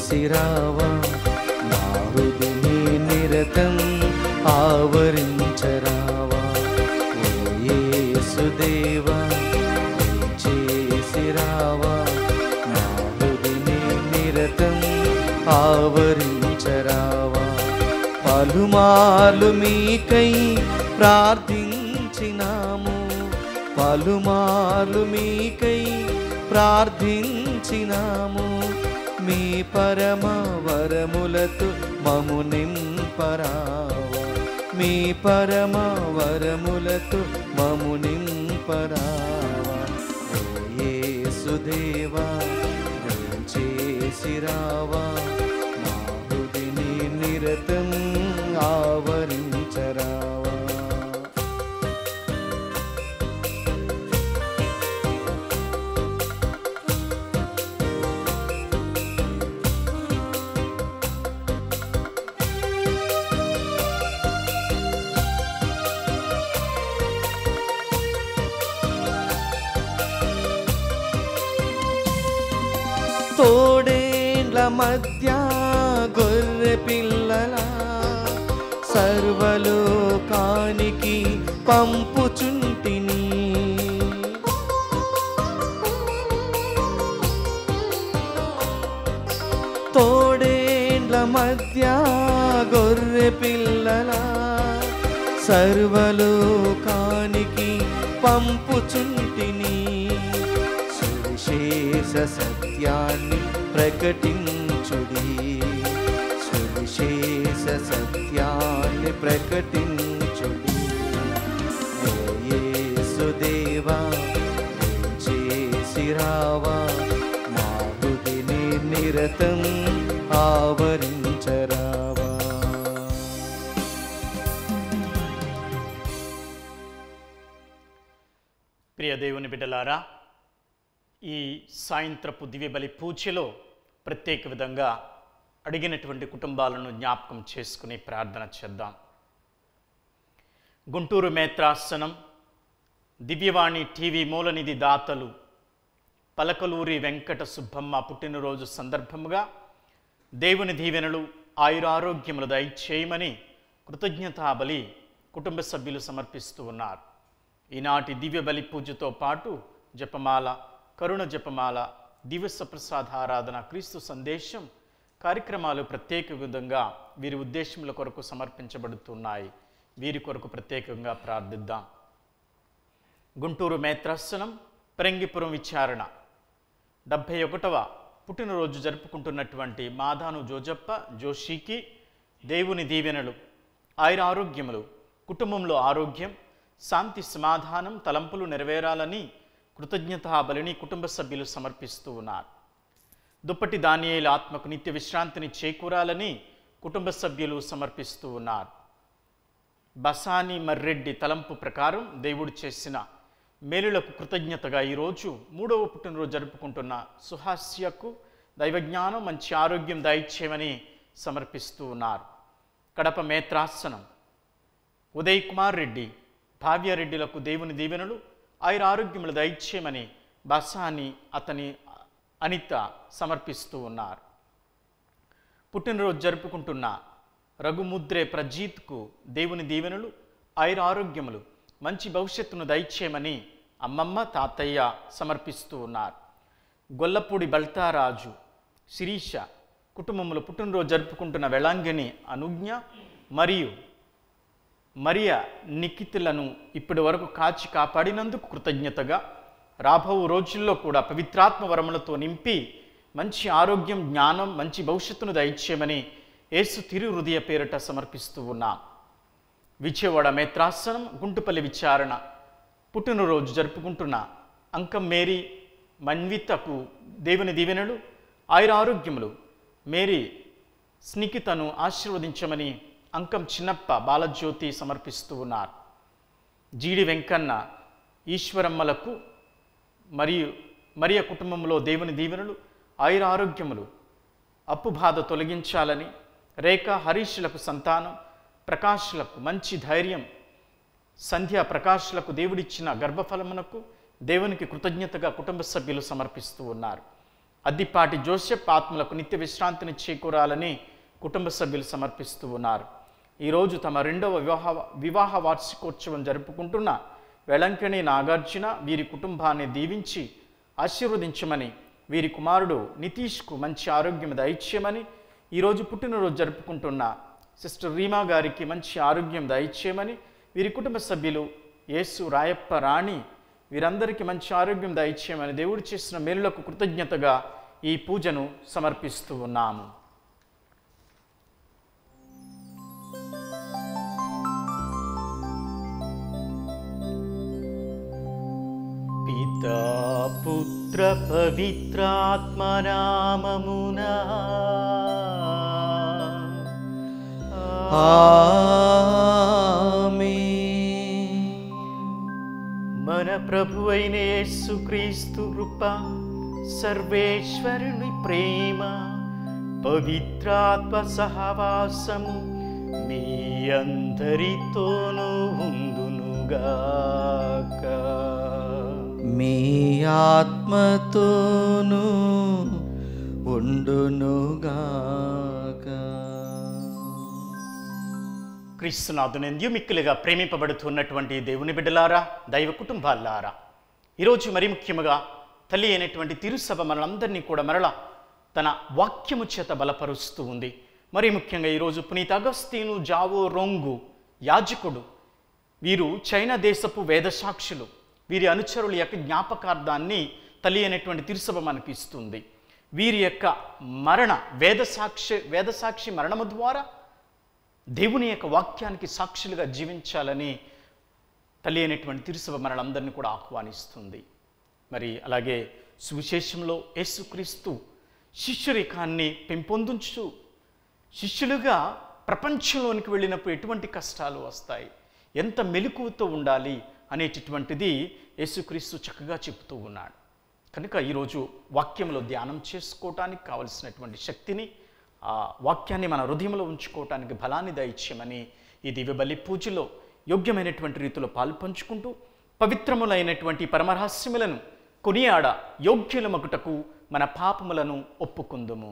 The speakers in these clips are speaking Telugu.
చేసిరావా నా హృదిని నిరతం ఆవరించరావా ఓ యేసుదేవా చేసిరావా నా హృదిని నిరతం ఆవరించరావా పలుమార్లు మీకై ప్రార్థించినాము పలుమార్లు మీకై ప్రార్థించినాము మీ పరమ వరములతో మము నింపరావా మీ పరమ వరములతో మము నింపరావా ఓ యేసుదేవా చేసిరావా నా హృదిని నిరతం ఆవరించరావా తోడేండ్ల మధ్య గొర్రె పిల్లల సర్వలోకానికి పంపుచుంటిని తోడేండ్ల మధ్య గొర్రె పిల్లల సర్వలోకానికి పంపుచుంటిని సువిశేష సత్యాన్ని ప్రకటించుడి సువిశేష సత్యాన్ని ప్రకటించుడి ఓ యేసుదేవా చేసిరావా మా హృదిని నిరతం ఆవరించరావా ప్రియ దేవుని బిడ్డలారా ఈ సాయంత్రపు దివ్యబలి పూజలో ప్రత్యేక విధంగా అడిగినటువంటి కుటుంబాలను జ్ఞాపకం చేసుకుని ప్రార్థన చేద్దాం గుంటూరు మేత్రాసనం దివ్యవాణి టీవీ మూలనిధి దాతలు పలకలూరి వెంకట సుబ్బమ్మ పుట్టినరోజు సందర్భముగా దేవుని దీవెనలు ఆయురారోగ్యములు దయచేయమని కృతజ్ఞతాబలి కుటుంబ సభ్యులు సమర్పిస్తూ ఉన్నారు ఈనాటి దివ్య బలి పూజతో పాటు జపమాల కరుణ జపమాల దివస ప్రసాదారాధన క్రీస్తు సందేశం కార్యక్రమాలు ప్రత్యేక విధంగా వీరి ఉద్దేశముల కొరకు సమర్పించబడుతున్నాయి వీరి కొరకు ప్రత్యేకంగా ప్రార్థిద్దాం గుంటూరు మేత్రాసనం పెరంగిపురం విచారణ డెబ్భై ఒకటవ పుట్టినరోజు జరుపుకుంటున్నటువంటి మాదాను జోజప్ప జోషికి దేవుని దీవెనలు ఆయన ఆరోగ్యములు కుటుంబంలో ఆరోగ్యం శాంతి సమాధానం తలంపులు నెరవేరాలని కృతజ్ఞతా బలిని కుటుంబ సభ్యులు సమర్పిస్తూ ఉన్నారు దుప్పటి దానియేల ఆత్మకు నిత్య విశ్రాంతిని చేకూరాలని కుటుంబ సభ్యులు సమర్పిస్తూ ఉన్నారు బసాని మర్రెడ్డి తలంపు ప్రకారం దేవుడు చేసిన మేలులకు కృతజ్ఞతగా ఈరోజు మూడవ పుట్టినరోజు జరుపుకుంటున్న సుహాస్యకు దైవజ్ఞానం మంచి ఆరోగ్యం దయచేయమని సమర్పిస్తూ ఉన్నారు కడప మేత్రాసనం ఉదయ్ కుమార్ రెడ్డి భావ్యారెడ్డిలకు దేవుని దీవెనలు ఆయన ఆరోగ్యములు దయచేయమని బసాని అతని అనిత సమర్పిస్తూ ఉన్నారు పుట్టినరోజు జరుపుకుంటున్న రఘుముద్రే ప్రజీత్కు దేవుని దీవెనలు ఆయన ఆరోగ్యములు మంచి భవిష్యత్తును దయచేయమని అమ్మమ్మ తాతయ్య సమర్పిస్తూ ఉన్నారు గొల్లపూడి బల్తారాజు శిరీష కుటుంబంలో పుట్టినరోజు జరుపుకుంటున్న వెళంగిని అనుజ్ఞ మరియు మరియ నిఖితులను ఇప్పటి వరకు కాచి కాపాడినందుకు కృతజ్ఞతగా రాబో రోజుల్లో కూడా పవిత్రాత్మ వరములతో నింపి మంచి ఆరోగ్యం జ్ఞానం మంచి భవిష్యత్తును దయచేయమని యేసు తిరు హృదయ పేరిట సమర్పిస్తూ ఉన్నాం విజయవాడ మేత్రాసనం గుంటుపల్లి విచారణ పుట్టినరోజు జరుపుకుంటున్న అంకం మేరీ మన్వితకు దేవుని దీవెనలు ఆయుర ఆరోగ్యములు మేరీ స్నికితను ఆశీర్వదించమని అంకం చిన్నప్ప బాలజ్యోతి సమర్పిస్తూ ఉన్నారు జీడి వెంకన్న ఈశ్వరమ్మలకు మరియు మరియ కుటుంబంలో దేవుని దీవెనలు ఆయుర ఆరోగ్యములు అప్పు బాధ తొలగించాలని రేఖ హరీష్లకు సంతానం ప్రకాష్లకు మంచి ధైర్యం సంధ్య ప్రకాష్లకు దేవుడిచ్చిన గర్భఫలమునకు దేవునికి కృతజ్ఞతగా కుటుంబ సభ్యులు సమర్పిస్తూ ఉన్నారు అద్దిపాటి జోసెఫ్ ఆత్మలకు నిత్య విశ్రాంతిని చేకూరాలని కుటుంబ సభ్యులు సమర్పిస్తూ ఉన్నారు ఈరోజు తమ రెండవ వివాహ వివాహ వార్షికోత్సవం జరుపుకుంటున్న వెలంకణి నాగార్జున వీరి కుటుంబాన్ని దీవించి ఆశీర్వదించమని వీరి కుమారుడు నితీష్కు మంచి ఆరోగ్యం దయచేయమని ఈరోజు పుట్టినరోజు జరుపుకుంటున్న సిస్టర్ రీమా గారికి మంచి ఆరోగ్యం దయచేయమని వీరి కుటుంబ సభ్యులు యేసు రాయప్ప రాణి వీరందరికీ మంచి ఆరోగ్యం దయచేయమని దేవుడు చేసిన మేలులకు కృతజ్ఞతగా ఈ పూజను సమర్పిస్తూ ఉన్నాము పితా పుత్ర పవిత్రాత్మనామమునా ఆమేన్. మన ప్రభు అయిన యేసుక్రీస్తు కృప సర్వేశ్వరుని ప్రేమ పవిత్రాత్మ సహవాసము మీ అందరితోనూ ఉందునుగాక మీ ఆత్మతోనూ ఉండునుగాక క్రీస్తునాథునందు మిక్కిలిగా ప్రేమింపబడుతున్నటువంటి దేవుని బిడ్డలారా దైవ కుటుంబాలారా ఈరోజు మరి ముఖ్యముగా తల్లి అయినటువంటి తిరుసభ మనలందరినీ కూడా మరల తన వాక్యము చేత బలపరుస్తూ ఉంది మరి ముఖ్యంగా ఈరోజు పునీత అగస్తీను జావో రొంగు యాజకుడు వీరు చైనా దేశపు వేదసాక్షులు వీరి అనుచరుల యొక్క జ్ఞాపకార్థాన్ని తల్లి అయినటువంటి తిరుసభ మనకి ఇస్తుంది వీరి యొక్క మరణ వేదసాక్షి వేదసాక్షి మరణము ద్వారా దేవుని యొక్క వాక్యానికి సాక్షులుగా జీవించాలని తల్లి అయినటువంటి తిరుసభ మనలందరినీ కూడా ఆహ్వానిస్తుంది మరి అలాగే సువిశేషంలో యేసుక్రీస్తు శిష్యరేఖాన్ని పెంపొందించు శిష్యులుగా ప్రపంచంలోనికి వెళ్ళినప్పుడు ఎటువంటి కష్టాలు వస్తాయి ఎంత మెలకువతో ఉండాలి అనేటటువంటిది యేసుక్రీస్తు చక్కగా చెప్తూ ఉన్నాడు కనుక ఈరోజు వాక్యంలో ధ్యానం చేసుకోవటానికి కావలసినటువంటి శక్తిని ఆ వాక్యాన్ని మన హృదయంలో ఉంచుకోవటానికి బలాన్ని దయచేయమని ఈ దివ్యబలి పూజలో యోగ్యమైనటువంటి రీతిలో పాల్పంచుకుంటూ పవిత్రములైనటువంటి పరమరహస్యములను కొనియాడ యోగ్యులమగుటకు మన పాపములను ఒప్పుకుందుము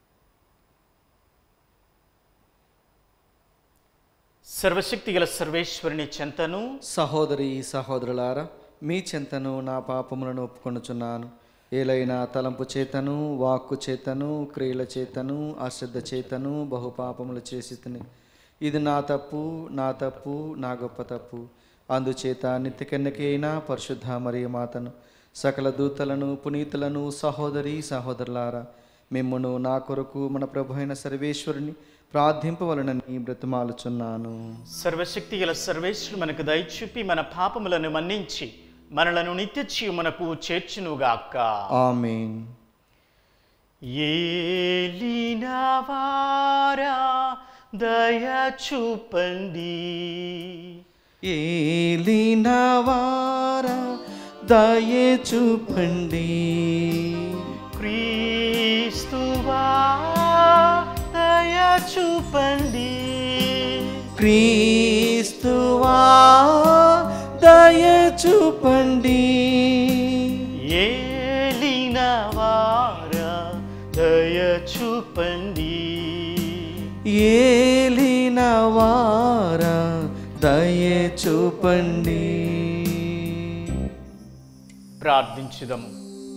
సర్వశక్తి గల సర్వేశ్వరుని చెంతను సహోదరి సహోదరులారా మీ చెంతను నా పాపములను ఒప్పుకొనుచున్నాను ఏలైనా తలంపు చేతను వాక్కు చేతను క్రియల చేతను అశ్రద్ధ చేతను బహుపాపములు చేసి తిని ఇది నా తప్పు నా తప్పు నా గొప్ప తప్పు అందుచేత నిత్యకెన్నకైనా పరిశుద్ధ మరియు మాతను సకల దూతలను పునీతులను సహోదరి సహోదరులారా మిమ్మును నా కొరకు మన ప్రభు అయిన సర్వేశ్వరుని ప్రార్థింపవలనని బ్రతిమాలుచున్నాను సర్వశక్తి గల సర్వేశ్వరుడు మనకు దయచూపి మన పాపములను మన్నించి మనలను నిత్య జీవమునకు చేర్చునుగాక ఆమెన్ ఏలినవారా దయ చూపండి ఏలినవారా దయే చూపండి క్రీస్తువా దయ చూపండి క్రీస్తువా దయ చూపండి ఏలినవారా దయ చూపండి ఏలినవారా దయ చూపండి ప్రార్థించుదము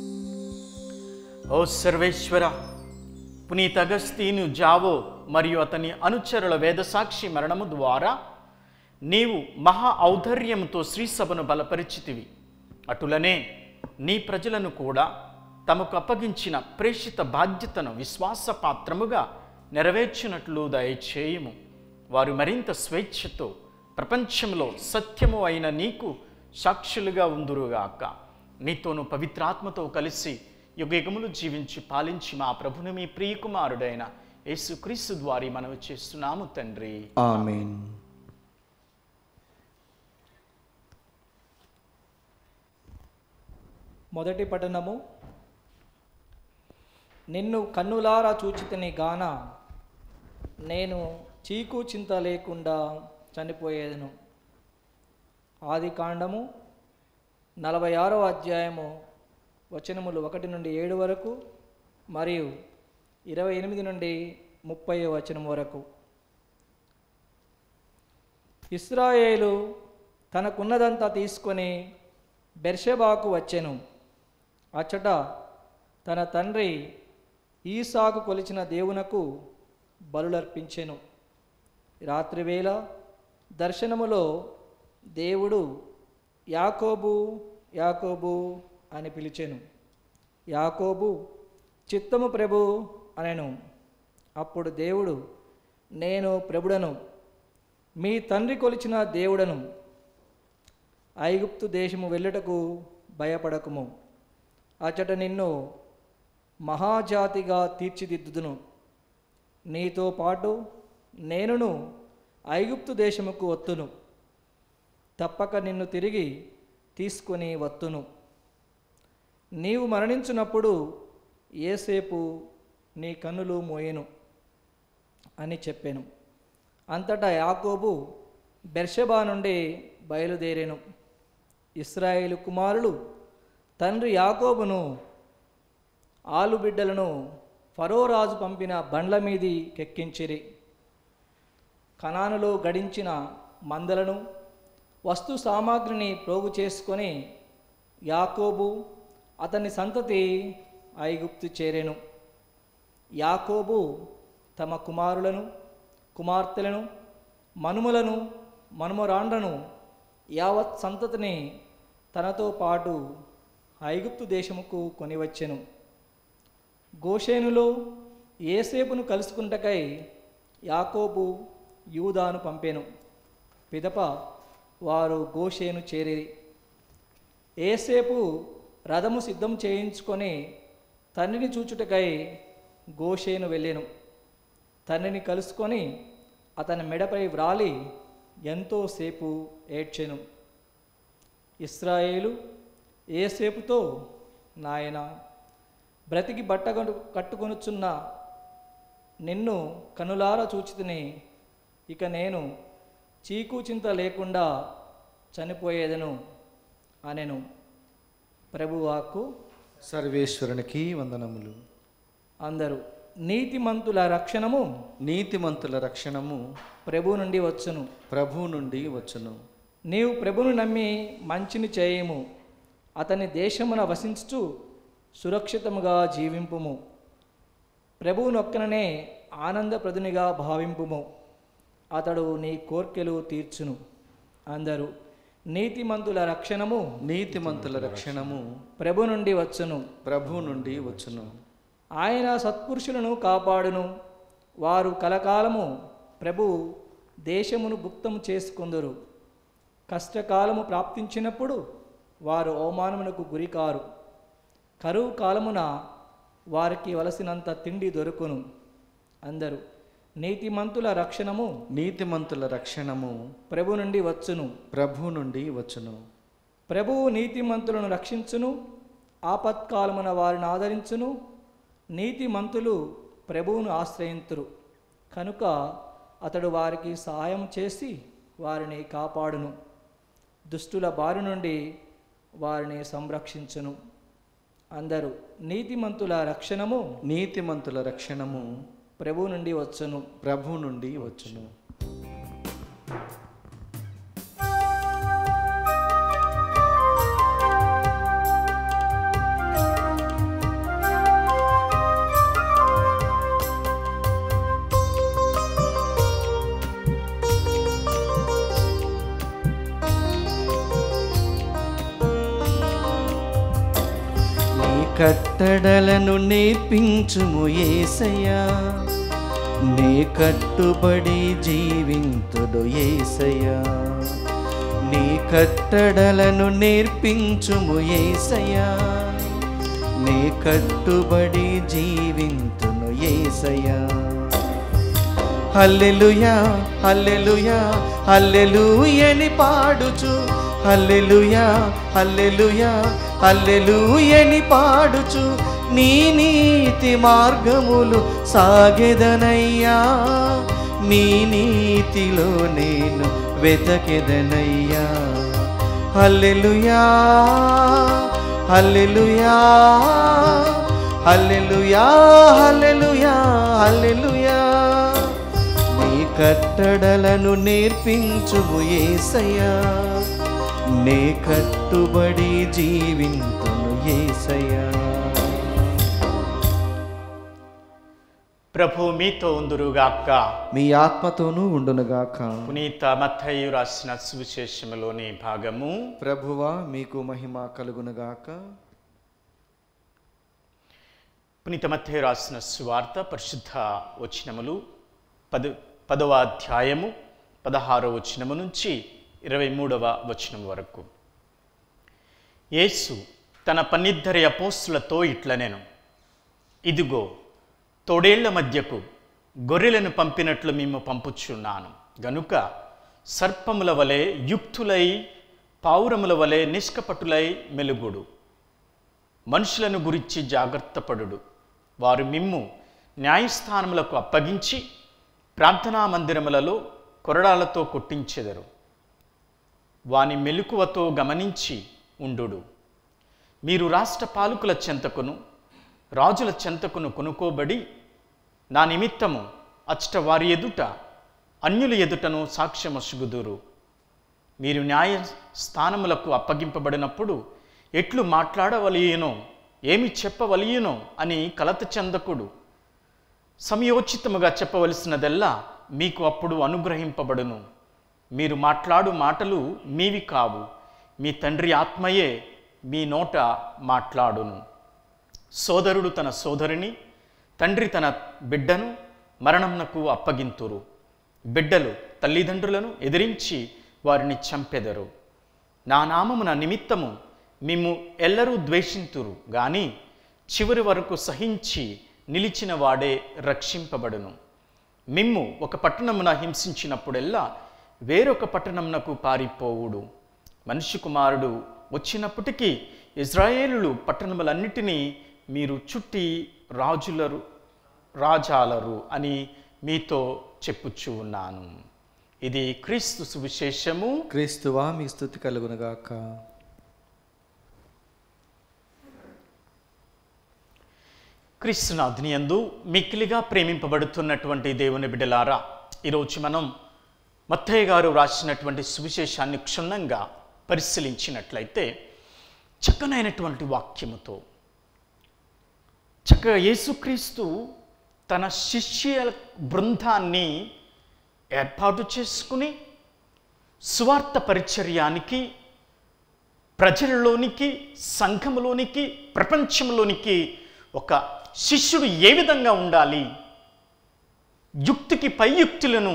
ఓ సర్వేశ్వర పునీత అగస్తీను జావో మరియు అతని అనుచరుల వేదసాక్షి మరణము ద్వారా నీవు మహా ఔదార్యముతో శ్రీసభను బలపరిచితివి అటులనే నీ ప్రజలను కూడా తమకు అప్పగించిన ప్రేషిత బాధ్యతను విశ్వాసపాత్రముగా నెరవేర్చినట్లు దయచేయము వారు మరింత స్వేచ్ఛతో ప్రపంచంలో సత్యము అయిన నీకు సాక్షులుగా ఉందురుగాక నీతోను పవిత్రాత్మతో కలిసి యుగయుగములు జీవించి పాలించి మా ప్రభుని మీ ప్రియకుమారుడైన యేసుక్రీస్తు ద్వారి మనవి చేస్తున్నాము తండ్రి ఆమెన్ మొదటి పఠనము నిన్ను కన్నులారా చూచితని గాన నేను చీకు చింత లేకుండా చనిపోయేదను ఆది కాండము నలభై ఆరో అధ్యాయము వచనములు ఒకటి నుండి ఏడు వరకు మరియు ఇరవై ఎనిమిది నుండి ముప్పై వచనం వరకు ఇస్రాయేలు తనకున్నదంతా తీసుకొని బెర్షెబాకు వచ్చెను అచ్చట తన తండ్రి ఈసాకు కొలిచిన దేవునకు బలులర్పించెను రాత్రివేళ దర్శనములో దేవుడు యాకోబు యాకోబు అని పిలిచెను యాకోబు చిత్తము ప్రభు అనెను అప్పుడు దేవుడు నేను ప్రభుడను మీ తండ్రి కొలిచిన దేవుడను ఐగుప్తు దేశము వెళ్ళుటకు భయపడకుము అచట నిన్ను మహాజాతిగా తీర్చిదిద్దుదును నీతో పాటు నేనును ఐగుప్తు దేశముకు వత్తును తప్పక నిన్ను తిరిగి తీసుకొని వత్తును నీవు మరణించినప్పుడు ఏసేపు నీ కన్నులు మోయెను అని చెప్పాను అంతటా యాకోబు బెర్షబా నుండి బయలుదేరెను ఇస్రాయేలు కుమారులు తండ్రి యాకోబును ఆలుబిడ్డలను ఫరో రాజు పంపిన బండ్ల మీది కెక్కించిరి కనానులో గడించిన మందలను వస్తు సామాగ్రిని ప్రోగు చేసుకొని యాకోబు అతని సంతతి ఐగుప్తు చేరెను యాకోబు తమ కుమారులను కుమార్తెలను మనుమలను మనుమరాండ్రను యావత్ సంతతిని తనతో పాటు ఐగుప్తు దేశముకు కొనివచ్చెను గోషేనులో ఏసేపును కలుసుకుంటకై యాకోబు యూదాను పంపెను పిదప వారు గోషేను చేరిరి ఏసేపు రథము సిద్ధం చేయించుకొని తండ్రిని చూచుటకై గోషేను వెళ్ళెను తండ్రిని కలుసుకొని అతని మెడపై వ్రాలి ఎంతోసేపు ఏడ్చెను ఇస్రాయేలు ఏసేపుతో నాయన బ్రతికి బట్ట కట్టుకొనుచున్న నిన్ను కనులార చూచితిని ఇక నేను చీకు చింత లేకుండా చనిపోయేదను అనెను ప్రభువాకు సర్వేశ్వరునికి వందనములు అందరూ నీతిమంతుల రక్షణము నీతిమంతుల రక్షణము ప్రభు నుండి వచ్చును ప్రభు నుండి వచ్చును నీవు ప్రభును నమ్మి మంచిని చేయము అతని దేశమున వసించుచు సురక్షితముగా జీవింపుము ప్రభువునొక్కననే ఆనందప్రదునిగా భావింపుము అతడు నీ కోర్కెలు తీర్చును అందరూ నీతిమంతుల రక్షణము నీతిమంతుల రక్షణము ప్రభు నుండి వచ్చును ప్రభు నుండి వచ్చును ఆయన సత్పురుషులను కాపాడును వారు కలకాలము ప్రభు దేశమును గుప్తము చేసుకుందరు కష్టకాలము ప్రాప్తించినప్పుడు వారు అవమానమునకు గురికారు కరువు కాలమున వారికి వలసినంత తిండి దొరుకును అందరూ నీతిమంతుల రక్షణము నీతిమంతుల రక్షణము ప్రభు నుండి వచ్చును ప్రభు నుండి వచ్చును ప్రభువు నీతిమంతులను రక్షించును ఆపత్కాలమున వారిని ఆదరించును నీతిమంతులు ప్రభువును ఆశ్రయింతురు కనుక అతడు వారికి సహాయం చేసి వారిని కాపాడును దుష్టుల బారి నుండి వారిని సంరక్షించును అందరూ నీతిమంతుల రక్షణము నీతిమంతుల రక్షణము ప్రభు నుండి వచ్చును ప్రభు నుండి వచ్చును నీ కట్టడలను నేర్పించుము ఏసయ్యా నీ కట్టుబడి జీవింతుడు ఏసయ్యా నీ కట్టడలను నేర్పించుము ఏసయ్యా నీ కట్టుబడి జీవింతును ఏసయ్యా హల్లెలూయా హల్లెలూయా హల్లెలూయని పాడుచు హల్లెలూయా హల్లెలూయా హల్లెలూయని పాడుచు నీ నీతి మార్గములు సాగెదనయ్యా నీ నీతిలో నేను వెతకెదనయ్యా హల్లెలూయా హల్లెలూయా హల్లెలూయా హల్లెలూయా హల్లెలూయా నీ కట్టడలను నేర్పించుము యేసయ్యా నే కట్టుబడి జీవింతును యేసయ్యా ప్రభు మీతో ఉందురుగాక మీ ఆత్మతోనూ ఉండునుగాక పునీత మత్తయి రాసిన సువిశేషములోని భాగము ప్రభువా మీకు మహిమ కలుగునుగాక పునీత మత్తయి రాసిన సువార్త పరిశుద్ధ వచనములు పద పదవ అధ్యాయము పదహారవ వచనము నుంచి ఇరవై మూడవ వచనం వరకు యేసు తన పన్నిద్దరి అపోస్తులతో ఇట్లనెను ఇదిగో తోడేళ్ల మధ్యకు గొర్రెలను పంపినట్లు మేము పంపుచున్నాను గనుక సర్పముల వలె యుక్తులై పావురముల వలె నిష్కపటులై మెలుగుడు మనుషులను గురించి జాగ్రత్తపడుడు వారు మిమ్ము న్యాయస్థానములకు అప్పగించి ప్రార్థనా మందిరములలో కొరడాలతో కొట్టించెదరు వాని మెలకువతో గమనించి ఉండుడు మీరు రాష్ట్ర పాలకుల చెంతకును రాజుల చెంతకును కొనుక్కోబడి నా నిమిత్తము అచ్చట వారి ఎదుట అన్యుల ఎదుటను సాక్ష్యమసుగుదురు మీరు న్యాయ స్థానములకు అప్పగింపబడినప్పుడు ఎట్లు మాట్లాడవలియనో ఏమి చెప్పవలియనో అని కలత చెందకుడు సమయోచితముగా చెప్పవలసినదెల్లా మీకు అప్పుడు అనుగ్రహింపబడును మీరు మాట్లాడు మాటలు మీవి కావు మీ తండ్రి ఆత్మయే మీ నోట మాట్లాడును సోదరుడు తన సోదరిని తండ్రి తన బిడ్డను మరణంనకు అప్పగింతురు బిడ్డలు తల్లిదండ్రులను ఎదిరించి వారిని చంపెదరు నా నామమున నిమిత్తము మిమ్ము ఎల్లరూ ద్వేషింతురు గాని చివరి వరకు సహించి నిలిచిన వాడే రక్షింపబడును మిమ్ము ఒక పట్టణమున హింసించినప్పుడెల్లా వేరొక పట్టణమునకు పారిపోవుడు మనిషి కుమారుడు వచ్చినప్పటికీ ఇజ్రాయేలులు పట్టణములన్నిటినీ మీరు చుట్టి రాజులరు రాజాలరు అని మీతో చెప్పుచూ ఉన్నాను ఇది క్రీస్తు సువిశేషము క్రీస్తువా మీ స్థుతి కలుగునుగాక క్రీస్తునాథుని యందు మిక్కిలిగా ప్రేమింపబడుతున్నటువంటి దేవుని బిడ్డలారా ఈరోజు మనం మత్తయ్య గారు రాసినటువంటి సువిశేషాన్ని క్షుణ్ణంగా పరిశీలించినట్లయితే చక్కనైనటువంటి వాక్యముతో చక్కగా యేసుక్రీస్తు తన శిష్య బృందాన్ని ఏర్పాటు చేసుకుని సువార్త పరిచర్యానికి ప్రజలలోనికి సంఘములోనికి ప్రపంచంలోనికి ఒక శిష్యుడు ఏ విధంగా ఉండాలి యుక్తికి పై యుక్తులను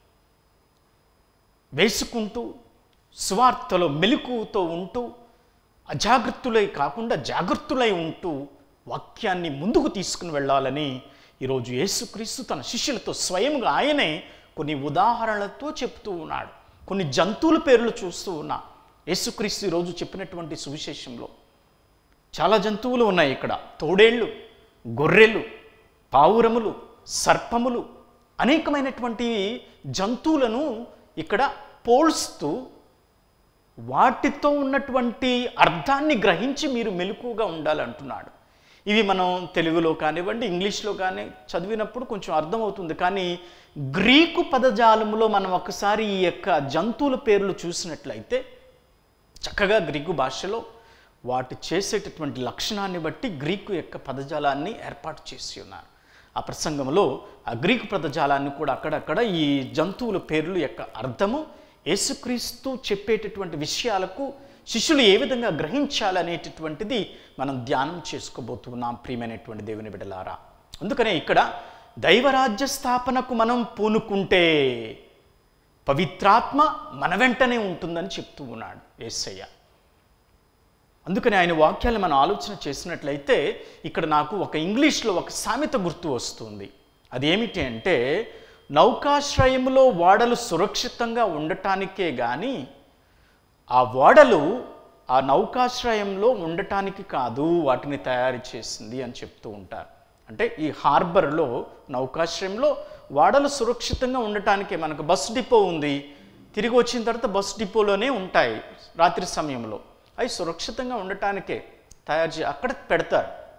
వేసుకుంటూ సువార్తలో మెలకువతో ఉంటూ అజాగ్రత్తలై కాకుండా జాగ్రత్తలై ఉంటూ వాక్యాన్ని ముందుకు తీసుకుని వెళ్ళాలని ఈరోజు యేసుక్రీస్తు తన శిష్యులతో స్వయంగా ఆయనే కొన్ని ఉదాహరణలతో చెప్తూ ఉన్నాడు కొన్ని జంతువుల పేర్లు చూస్తూ ఉన్నా యేసుక్రీస్తు ఈరోజు చెప్పినటువంటి సువిశేషంలో చాలా జంతువులు ఉన్నాయి ఇక్కడ తోడేళ్ళు గొర్రెలు పావురములు సర్పములు అనేకమైనటువంటి జంతువులను ఇక్కడ పోల్స్తూ వాటితో ఉన్నటువంటి అర్థాన్ని గ్రహించి మీరు మెలకుగా ఉండాలంటున్నాడు ఇవి మనం తెలుగులో కానివ్వండి ఇంగ్లీష్లో కానీ చదివినప్పుడు కొంచెం అర్థమవుతుంది కానీ గ్రీకు పదజాలములో మనం ఒకసారి ఈ యొక్క జంతువుల పేర్లు చూసినట్లయితే చక్కగా గ్రీకు భాషలో వాటి చేసేటటువంటి లక్షణాన్ని బట్టి గ్రీకు యొక్క పదజాలాన్ని ఏర్పాటు చేసి ఉన్నారు ఆ ప్రసంగంలో ఆ గ్రీకు పదజాలాన్ని కూడా అక్కడక్కడ ఈ జంతువుల పేర్లు యొక్క అర్థము యేసుక్రీస్తు చెప్పేటటువంటి విషయాలకు శిష్యులు ఏ విధంగా గ్రహించాలనేటటువంటిది మనం ధ్యానం చేసుకోబోతున్నాం ప్రియమైనటువంటి దేవుని బిడ్డలారా అందుకనే ఇక్కడ దైవరాజ్య స్థాపనకు మనం పూనుకుంటే పవిత్రాత్మ మన వెంటనే ఉంటుందని చెప్తూ ఉన్నాడు యేసయ్య అందుకని ఆయన వాక్యాలు మనం ఆలోచన చేసినట్లయితే ఇక్కడ నాకు ఒక ఇంగ్లీష్లో ఒక సామెత గుర్తు వస్తుంది అదేమిటి అంటే నౌకాశ్రయంలో ఓడలు సురక్షితంగా ఉండటానికే కానీ ఆ ఓడలు ఆ నౌకాశ్రయంలో ఉండటానికి కాదు వాటిని తయారు చేసింది అని చెప్తూ ఉంటారు అంటే ఈ హార్బర్లో నౌకాశ్రయంలో వాడలు సురక్షితంగా ఉండటానికే మనకు బస్ డిపో ఉంది తిరిగి వచ్చిన తర్వాత బస్ డిపోలోనే ఉంటాయి రాత్రి సమయంలో అవి సురక్షితంగా ఉండటానికే తయారు చే అక్కడ పెడతారు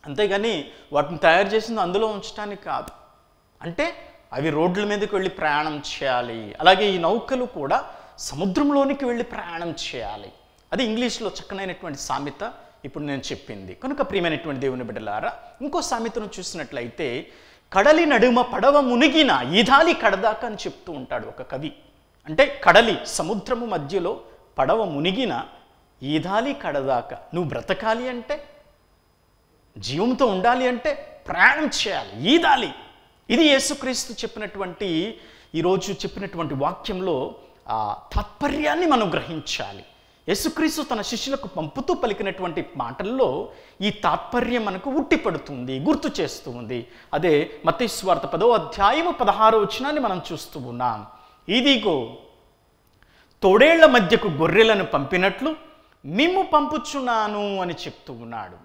అంతేగాని వాటిని తయారు చేసింది అందులో ఉంచడానికి కాదు అంటే అవి రోడ్ల మీదకి వెళ్ళి ప్రయాణం చేయాలి అలాగే ఈ నౌకలు కూడా సముద్రంలోనికి వెళ్ళి ప్రయాణం చేయాలి అది ఇంగ్లీష్లో చక్కనైనటువంటి సామెత ఇప్పుడు నేను చెప్పింది కనుక ప్రియమైనటువంటి దేవుని బిడ్డలారా ఇంకో సామెతను చూసినట్లయితే కడలి నడుమ పడవ మునిగిన ఈదాలి కడదాక అని చెప్తూ ఉంటాడు ఒక కవి అంటే కడలి సముద్రము మధ్యలో పడవ మునిగిన ఈదాలి కడదాక నువ్వు బ్రతకాలి అంటే జీవంతో ఉండాలి అంటే ప్రయాణం చేయాలి ఈదాలి ఇది యేసుక్రీస్తు చెప్పినటువంటి ఈరోజు చెప్పినటువంటి వాక్యంలో ఆ తాత్పర్యాన్ని మనం గ్రహించాలి యేసుక్రీస్తు తన శిష్యులకు పంపుతూ పలికినటువంటి మాటల్లో ఈ తాత్పర్యం మనకు ఉట్టిపడుతుంది గుర్తు చేస్తూ ఉంది అదే మతేశ్వార్త పదో అధ్యాయము పదహారో వచనాన్ని మనం చూస్తూ ఉన్నాం ఇదిగో తోడేళ్ల మధ్యకు గొర్రెలను పంపినట్లు మిమ్ము పంపుచున్నాను అని చెప్తూ ఉన్నాడు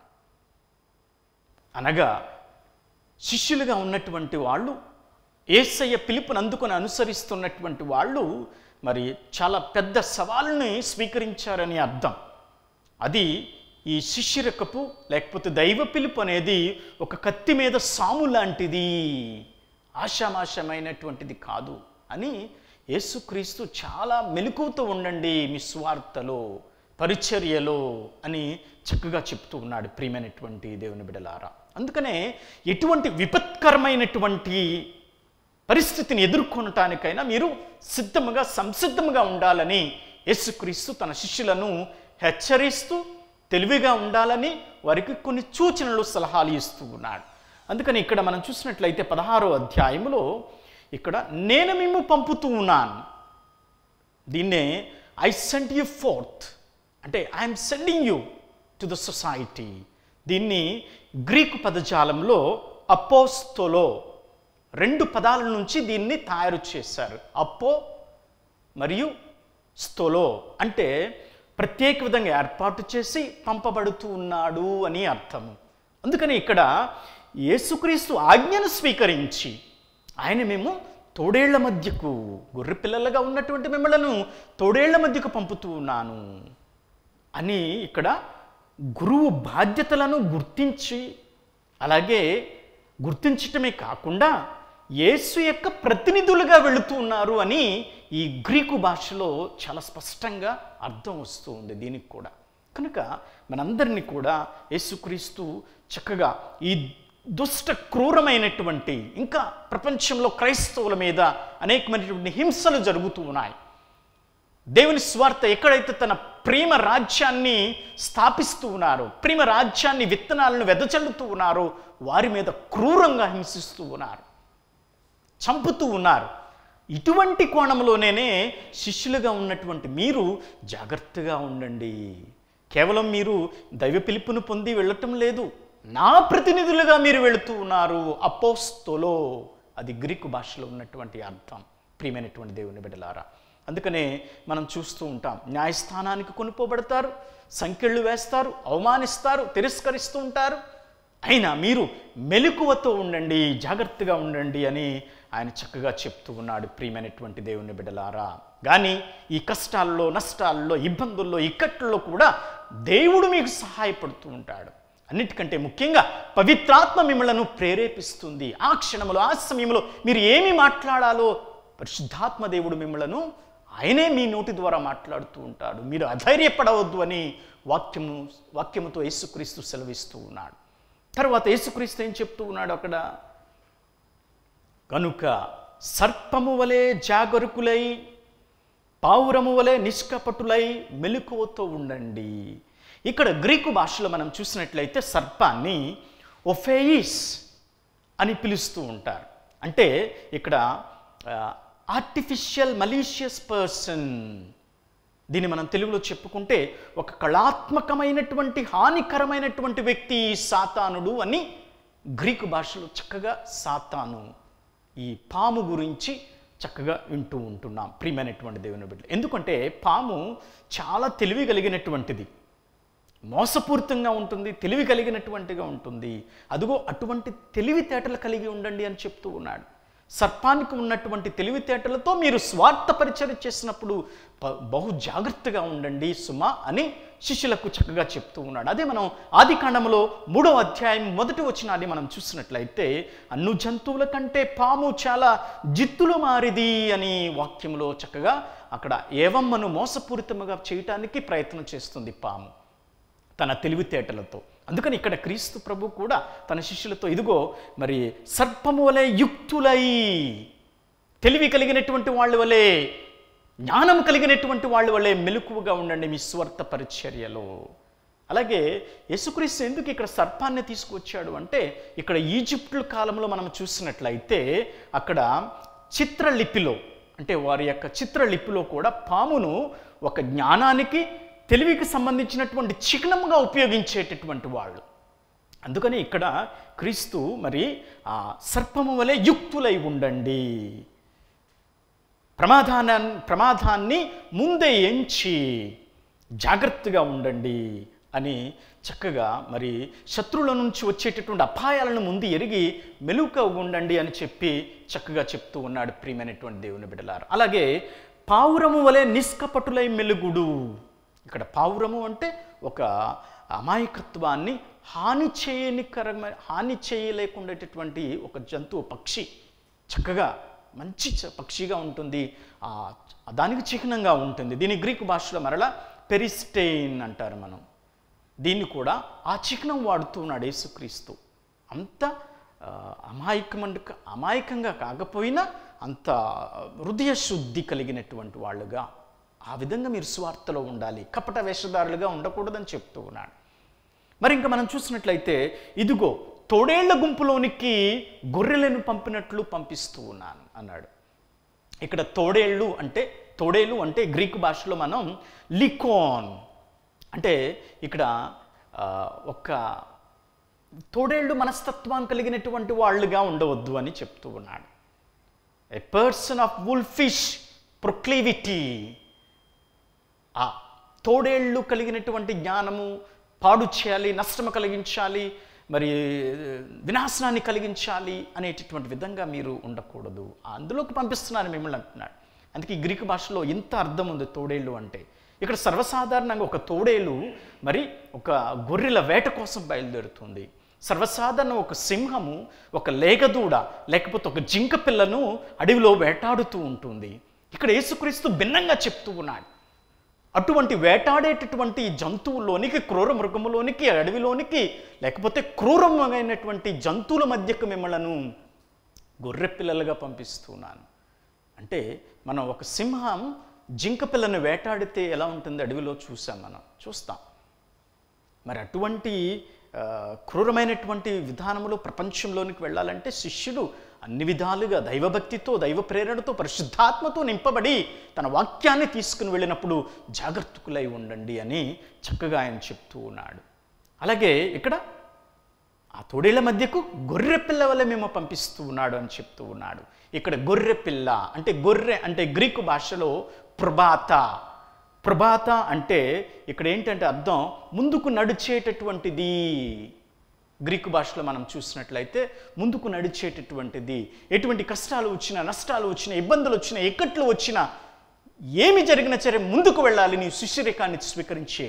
అనగా శిష్యులుగా ఉన్నటువంటి వాళ్ళు ఏసయ్య పిలుపుని అందుకొని అనుసరిస్తున్నటువంటి వాళ్ళు మరి చాలా పెద్ద సవాలుని స్వీకరించారని అర్థం అది ఈ శిష్యరకపు లేకపోతే దైవ పిలుపు అనేది ఒక కత్తి మీద సాము లాంటిది ఆషామాషమైనటువంటిది కాదు అని యేసుక్రీస్తు చాలా మెలకువతో ఉండండి మీ స్వార్థలో పరిచర్యలో అని చక్కగా చెప్తూ ఉన్నాడు ప్రియమైనటువంటి దేవుని బిడలారా అందుకనే ఎటువంటి విపత్కరమైనటువంటి పరిస్థితిని ఎదుర్కొనటానికైనా మీరు సిద్ధముగా సంసిద్ధముగా ఉండాలని యేసుక్రీస్తు తన శిష్యులను హెచ్చరిస్తూ తెలివిగా ఉండాలని వారికి కొన్ని సూచనలు సలహాలు ఇస్తూ ఉన్నాడు అందుకని ఇక్కడ మనం చూసినట్లయితే పదహారో అధ్యాయములో ఇక్కడ నేను మేము పంపుతూ ఉన్నాను దీన్నే ఐ సెండ్ యూ ఫోర్త్ అంటే I'm sending you to the society దీన్ని గ్రీకు పదజాలంలో అపోస్తోలో రెండు పదాల నుంచి దీన్ని తయారు చేశారు అప్పో మరియు స్థోలో అంటే ప్రత్యేక విధంగా ఏర్పాటు చేసి పంపబడుతూ ఉన్నాడు అని అర్థము అందుకని ఇక్కడ యేసుక్రీస్తు ఆజ్ఞను స్వీకరించి ఆయన మేము తోడేళ్ల మధ్యకు గొర్రె పిల్లలుగా ఉన్నటువంటి మిమ్మలను తోడేళ్ల మధ్యకు పంపుతూ ఉన్నాను అని ఇక్కడ గురువు బాధ్యతలను గుర్తించి అలాగే గుర్తించటమే కాకుండా యేసు యొక్క ప్రతినిధులుగా వెళుతూ ఉన్నారు అని ఈ గ్రీకు భాషలో చాలా స్పష్టంగా అర్థం వస్తూ ఉంది దీనికి కూడా కనుక మనందరినీ కూడా యేసుక్రీస్తు చక్కగా ఈ దుష్ట క్రూరమైనటువంటి ఇంకా ప్రపంచంలో క్రైస్తవుల మీద అనేకమైనటువంటి హింసలు జరుగుతూ ఉన్నాయి దేవుని స్వార్థ ఎక్కడైతే తన ప్రేమ రాజ్యాన్ని స్థాపిస్తూ ఉన్నారో ప్రేమ రాజ్యాన్ని విత్తనాలను వెదజల్లుతూ ఉన్నారో వారి మీద క్రూరంగా హింసిస్తూ ఉన్నారు చంపుతూ ఉన్నారు ఇటువంటి కోణంలోనే శిష్యులుగా ఉన్నటువంటి మీరు జాగ్రత్తగా ఉండండి కేవలం మీరు దైవ పిలుపును పొంది వెళ్ళటం లేదు నా ప్రతినిధులుగా మీరు వెళుతూ ఉన్నారు అపోస్తోలో అది గ్రీకు భాషలో ఉన్నటువంటి అర్థం ప్రియమైనటువంటి దేవుని బిడ్డలారా అందుకనే మనం చూస్తూ ఉంటాం న్యాయస్థానానికి కొనుక్కోబడతారు సంఖ్యళ్ళు వేస్తారు అవమానిస్తారు తిరస్కరిస్తూ ఉంటారు అయినా మీరు మెలకువతో ఉండండి జాగ్రత్తగా ఉండండి అని ఆయన చక్కగా చెప్తూ ఉన్నాడు ప్రియమైనటువంటి దేవుని బిడ్డలారా కానీ ఈ కష్టాల్లో నష్టాల్లో ఇబ్బందుల్లో ఇక్కట్లలో కూడా దేవుడు మీకు సహాయపడుతూ ఉంటాడు అన్నిటికంటే ముఖ్యంగా పవిత్రాత్మ మిమ్మలను ప్రేరేపిస్తుంది ఆ క్షణంలో ఆ సమయంలో మీరు ఏమి మాట్లాడాలో పరిశుద్ధాత్మ దేవుడు మిమ్మలను ఆయనే మీ నోటి ద్వారా మాట్లాడుతూ ఉంటాడు మీరు అధైర్యపడవద్దు అని వాక్యము వాక్యముతో యేసుక్రీస్తు సెలవిస్తూ ఉన్నాడు తర్వాత యేసుక్రీస్తు ఏం చెప్తూ ఉన్నాడు అక్కడ కనుక సర్పము వలె జాగరుకులై పావురము వలె నిష్కపటులై మెలకువతో ఉండండి ఇక్కడ గ్రీకు భాషలో మనం చూసినట్లయితే సర్పాన్ని ఒఫేయిస్ అని పిలుస్తూ ఉంటారు అంటే ఇక్కడ ఆర్టిఫిషియల్ మలీషియస్ పర్సన్ దీన్ని మనం తెలుగులో చెప్పుకుంటే ఒక కళాత్మకమైనటువంటి హానికరమైనటువంటి వ్యక్తి ఈ సాతానుడు అని గ్రీకు భాషలో చక్కగా సాతాను ఈ పాము గురించి చక్కగా వింటూ ఉంటున్నాం ప్రియమైనటువంటి దేవుని బిడ్డ ఎందుకంటే పాము చాలా తెలివి కలిగినటువంటిది మోసపూరితంగా ఉంటుంది తెలివి కలిగినటువంటిగా ఉంటుంది అదిగో అటువంటి తెలివితేటలు కలిగి ఉండండి అని చెప్తూ ఉన్నాడు సర్పానికి ఉన్నటువంటి తెలివితేటలతో మీరు స్వార్థ పరిచయం చేసినప్పుడు ప- బహు జాగ్రత్తగా ఉండండి సుమ అని శిష్యులకు చక్కగా చెప్తూ ఉన్నాడు అదే మనం ఆది కాండంలో మూడో అధ్యాయం మొదటి వచ్చినాన్ని మనం చూసినట్లయితే అన్ను జంతువుల కంటే పాము చాలా జిత్తులు మారిది అని వాక్యంలో చక్కగా అక్కడ ఏవమ్మను మోసపూరితముగా చేయటానికి ప్రయత్నం చేస్తుంది పాము తన తెలివితేటలతో అందుకని ఇక్కడ క్రీస్తు ప్రభు కూడా తన శిష్యులతో ఇదిగో మరి సర్పము వలె యుక్తులై తెలివి కలిగినటువంటి వాళ్ళ వలె జ్ఞానం కలిగినటువంటి వాళ్ళ వలె మెలకువగా ఉండండి మీ స్వార్థ పరిచర్యలో అలాగే యేసుక్రీస్తు ఎందుకు ఇక్కడ సర్పాన్ని తీసుకొచ్చాడు అంటే ఇక్కడ ఈజిప్టుల కాలంలో మనం చూసినట్లయితే అక్కడ చిత్రలిపిలో అంటే వారి యొక్క చిత్రలిపిలో కూడా పామును ఒక జ్ఞానానికి తెలివికి సంబంధించినటువంటి చిహ్నముగా ఉపయోగించేటటువంటి వాళ్ళు అందుకని ఇక్కడ క్రీస్తు మరి ఆ సర్పము వలె యుక్తులై ఉండండి ప్రమాదాన్ని ప్రమాదాన్ని ముందే ఎంచి జాగ్రత్తగా ఉండండి అని చక్కగా మరి శత్రువుల నుంచి వచ్చేటటువంటి అపాయాలను ముందు ఎరిగి మెలుక ఉండండి అని చెప్పి చక్కగా చెప్తూ ఉన్నాడు ప్రియమైనటువంటి దేవుని బిడ్డలారు అలాగే పావురము వలె నిష్కపటులై మెలుగుడు ఇక్కడ పావురము అంటే ఒక అమాయకత్వాన్ని హాని చేయనికరమైన హాని చేయలేకుండేటటువంటి ఒక జంతువు పక్షి చక్కగా మంచి చ- పక్షిగా ఉంటుంది ఆ దానికి చిహ్నంగా ఉంటుంది దీని గ్రీకు భాషలో మరలా పెరిస్టెయిన్ అంటారు మనం దీన్ని కూడా ఆ చిహ్నం వాడుతూ ఉన్నాడు యేసుక్రీస్తు అంత ఆ, అమాయకమండ అమాయకంగా కాకపోయినా అంత హృదయ శుద్ధి కలిగినటువంటి వాళ్ళుగా ఆ విధంగా మీరు స్వార్థలో ఉండాలి కపట వేషధారులుగా ఉండకూడదని చెప్తూ ఉన్నాడు మరి ఇంకా మనం చూసినట్లయితే ఇదిగో తోడేళ్ల గుంపులోనికి గొర్రెలను పంపినట్లు పంపిస్తూ ఉన్నాను అన్నాడు ఇక్కడ తోడేళ్ళు అంటే తోడేలు అంటే గ్రీకు భాషలో మనం లికోన్ అంటే ఇక్కడ ఆ, ఒక తోడేళ్ళు మనస్తత్వం కలిగినటువంటి వాళ్ళుగా ఉండవద్దు అని చెప్తూ ఉన్నాడు ఎ పర్సన్ ఆఫ్ వుల్ఫిష్ ప్రొక్లివిటీ ఆ తోడేళ్ళు కలిగినటువంటి జ్ఞానము పాడు చేయాలి నష్టము కలిగించాలి మరి వినాశనాన్ని కలిగించాలి అనేటటువంటి విధంగా మీరు ఉండకూడదు అందులోకి పంపిస్తున్నాను మిమ్మల్ని అంటున్నాడు అందుకే ఈ గ్రీకు భాషలో ఇంత అర్థం ఉంది తోడేళ్ళు అంటే ఇక్కడ సర్వసాధారణంగా ఒక తోడేలు మరి ఒక గొర్రెల వేట కోసం బయలుదేరుతుంది సర్వసాధారణ ఒక సింహము ఒక లేగదూడ లేకపోతే ఒక జింక పిల్లను అడవిలో వేటాడుతూ ఉంటుంది ఇక్కడ యేసుక్రీస్తు భిన్నంగా చెప్తూ ఉన్నాడు అటువంటి వేటాడేటటువంటి జంతువుల్లోనికి క్రూర మృగములోనికి అడవిలోనికి లేకపోతే క్రూరమైనటువంటి జంతువుల మధ్యకు మిమ్మలను గొర్రె పిల్లలుగా పంపిస్తున్నాను అంటే మనం ఒక సింహం జింక పిల్లను వేటాడితే ఎలా ఉంటుంది అడవిలో చూసాం మనం చూస్తాం మరి అటువంటి ఆ, క్రూరమైనటువంటి విధానంలో ప్రపంచంలోనికి వెళ్ళాలంటే శిష్యుడు అన్ని విధాలుగా దైవభక్తితో దైవ ప్రేరణతో పరిశుద్ధాత్మతో నింపబడి తన వాక్యాన్ని తీసుకుని వెళ్ళినప్పుడు జాగ్రత్తకులై ఉండండి అని చక్కగా ఆయన చెప్తూ ఉన్నాడు అలాగే ఇక్కడ ఆ తోడేళ్ల మధ్యకు గొర్రె పిల్ల వల్ల మేము పంపిస్తూ ఉన్నాడు అని చెప్తూ ఉన్నాడు ఇక్కడ గొర్రె పిల్ల అంటే గొర్రె అంటే గ్రీకు భాషలో ప్రభాత ప్రభాత అంటే ఇక్కడ ఏంటంటే అర్థం ముందుకు నడిచేటటువంటిది గ్రీకు భాషలో మనం చూసినట్లయితే ముందుకు నడిచేటటువంటిది ఎటువంటి కష్టాలు వచ్చినా నష్టాలు వచ్చినా ఇబ్బందులు వచ్చినా ఎక్కట్లు వచ్చినా ఏమి జరిగినా సరే ముందుకు వెళ్ళాలి నీ శిష్యరికాన్ని స్వీకరించే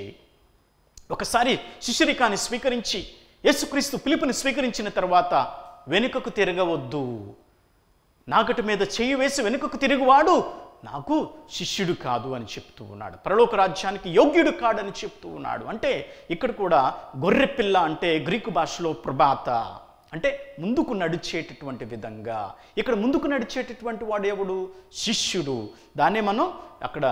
ఒకసారి శిష్యరికాన్ని స్వీకరించి యేసుక్రీస్తు పిలుపుని స్వీకరించిన తర్వాత వెనుకకు తిరగవద్దు నాగటి మీద చెయ్యి వేసి వెనుకకు తిరుగువాడు నాకు శిష్యుడు కాదు అని చెప్తూ ఉన్నాడు పరలోక రాజ్యానికి యోగ్యుడు కాడని చెప్తూ ఉన్నాడు అంటే ఇక్కడ కూడా గొర్రె పిల్ల అంటే గ్రీకు భాషలో ప్రభాత అంటే ముందుకు నడిచేటటువంటి విధంగా ఇక్కడ ముందుకు నడిచేటటువంటి వాడు ఎవడు శిష్యుడు దాన్నే మనం అక్కడ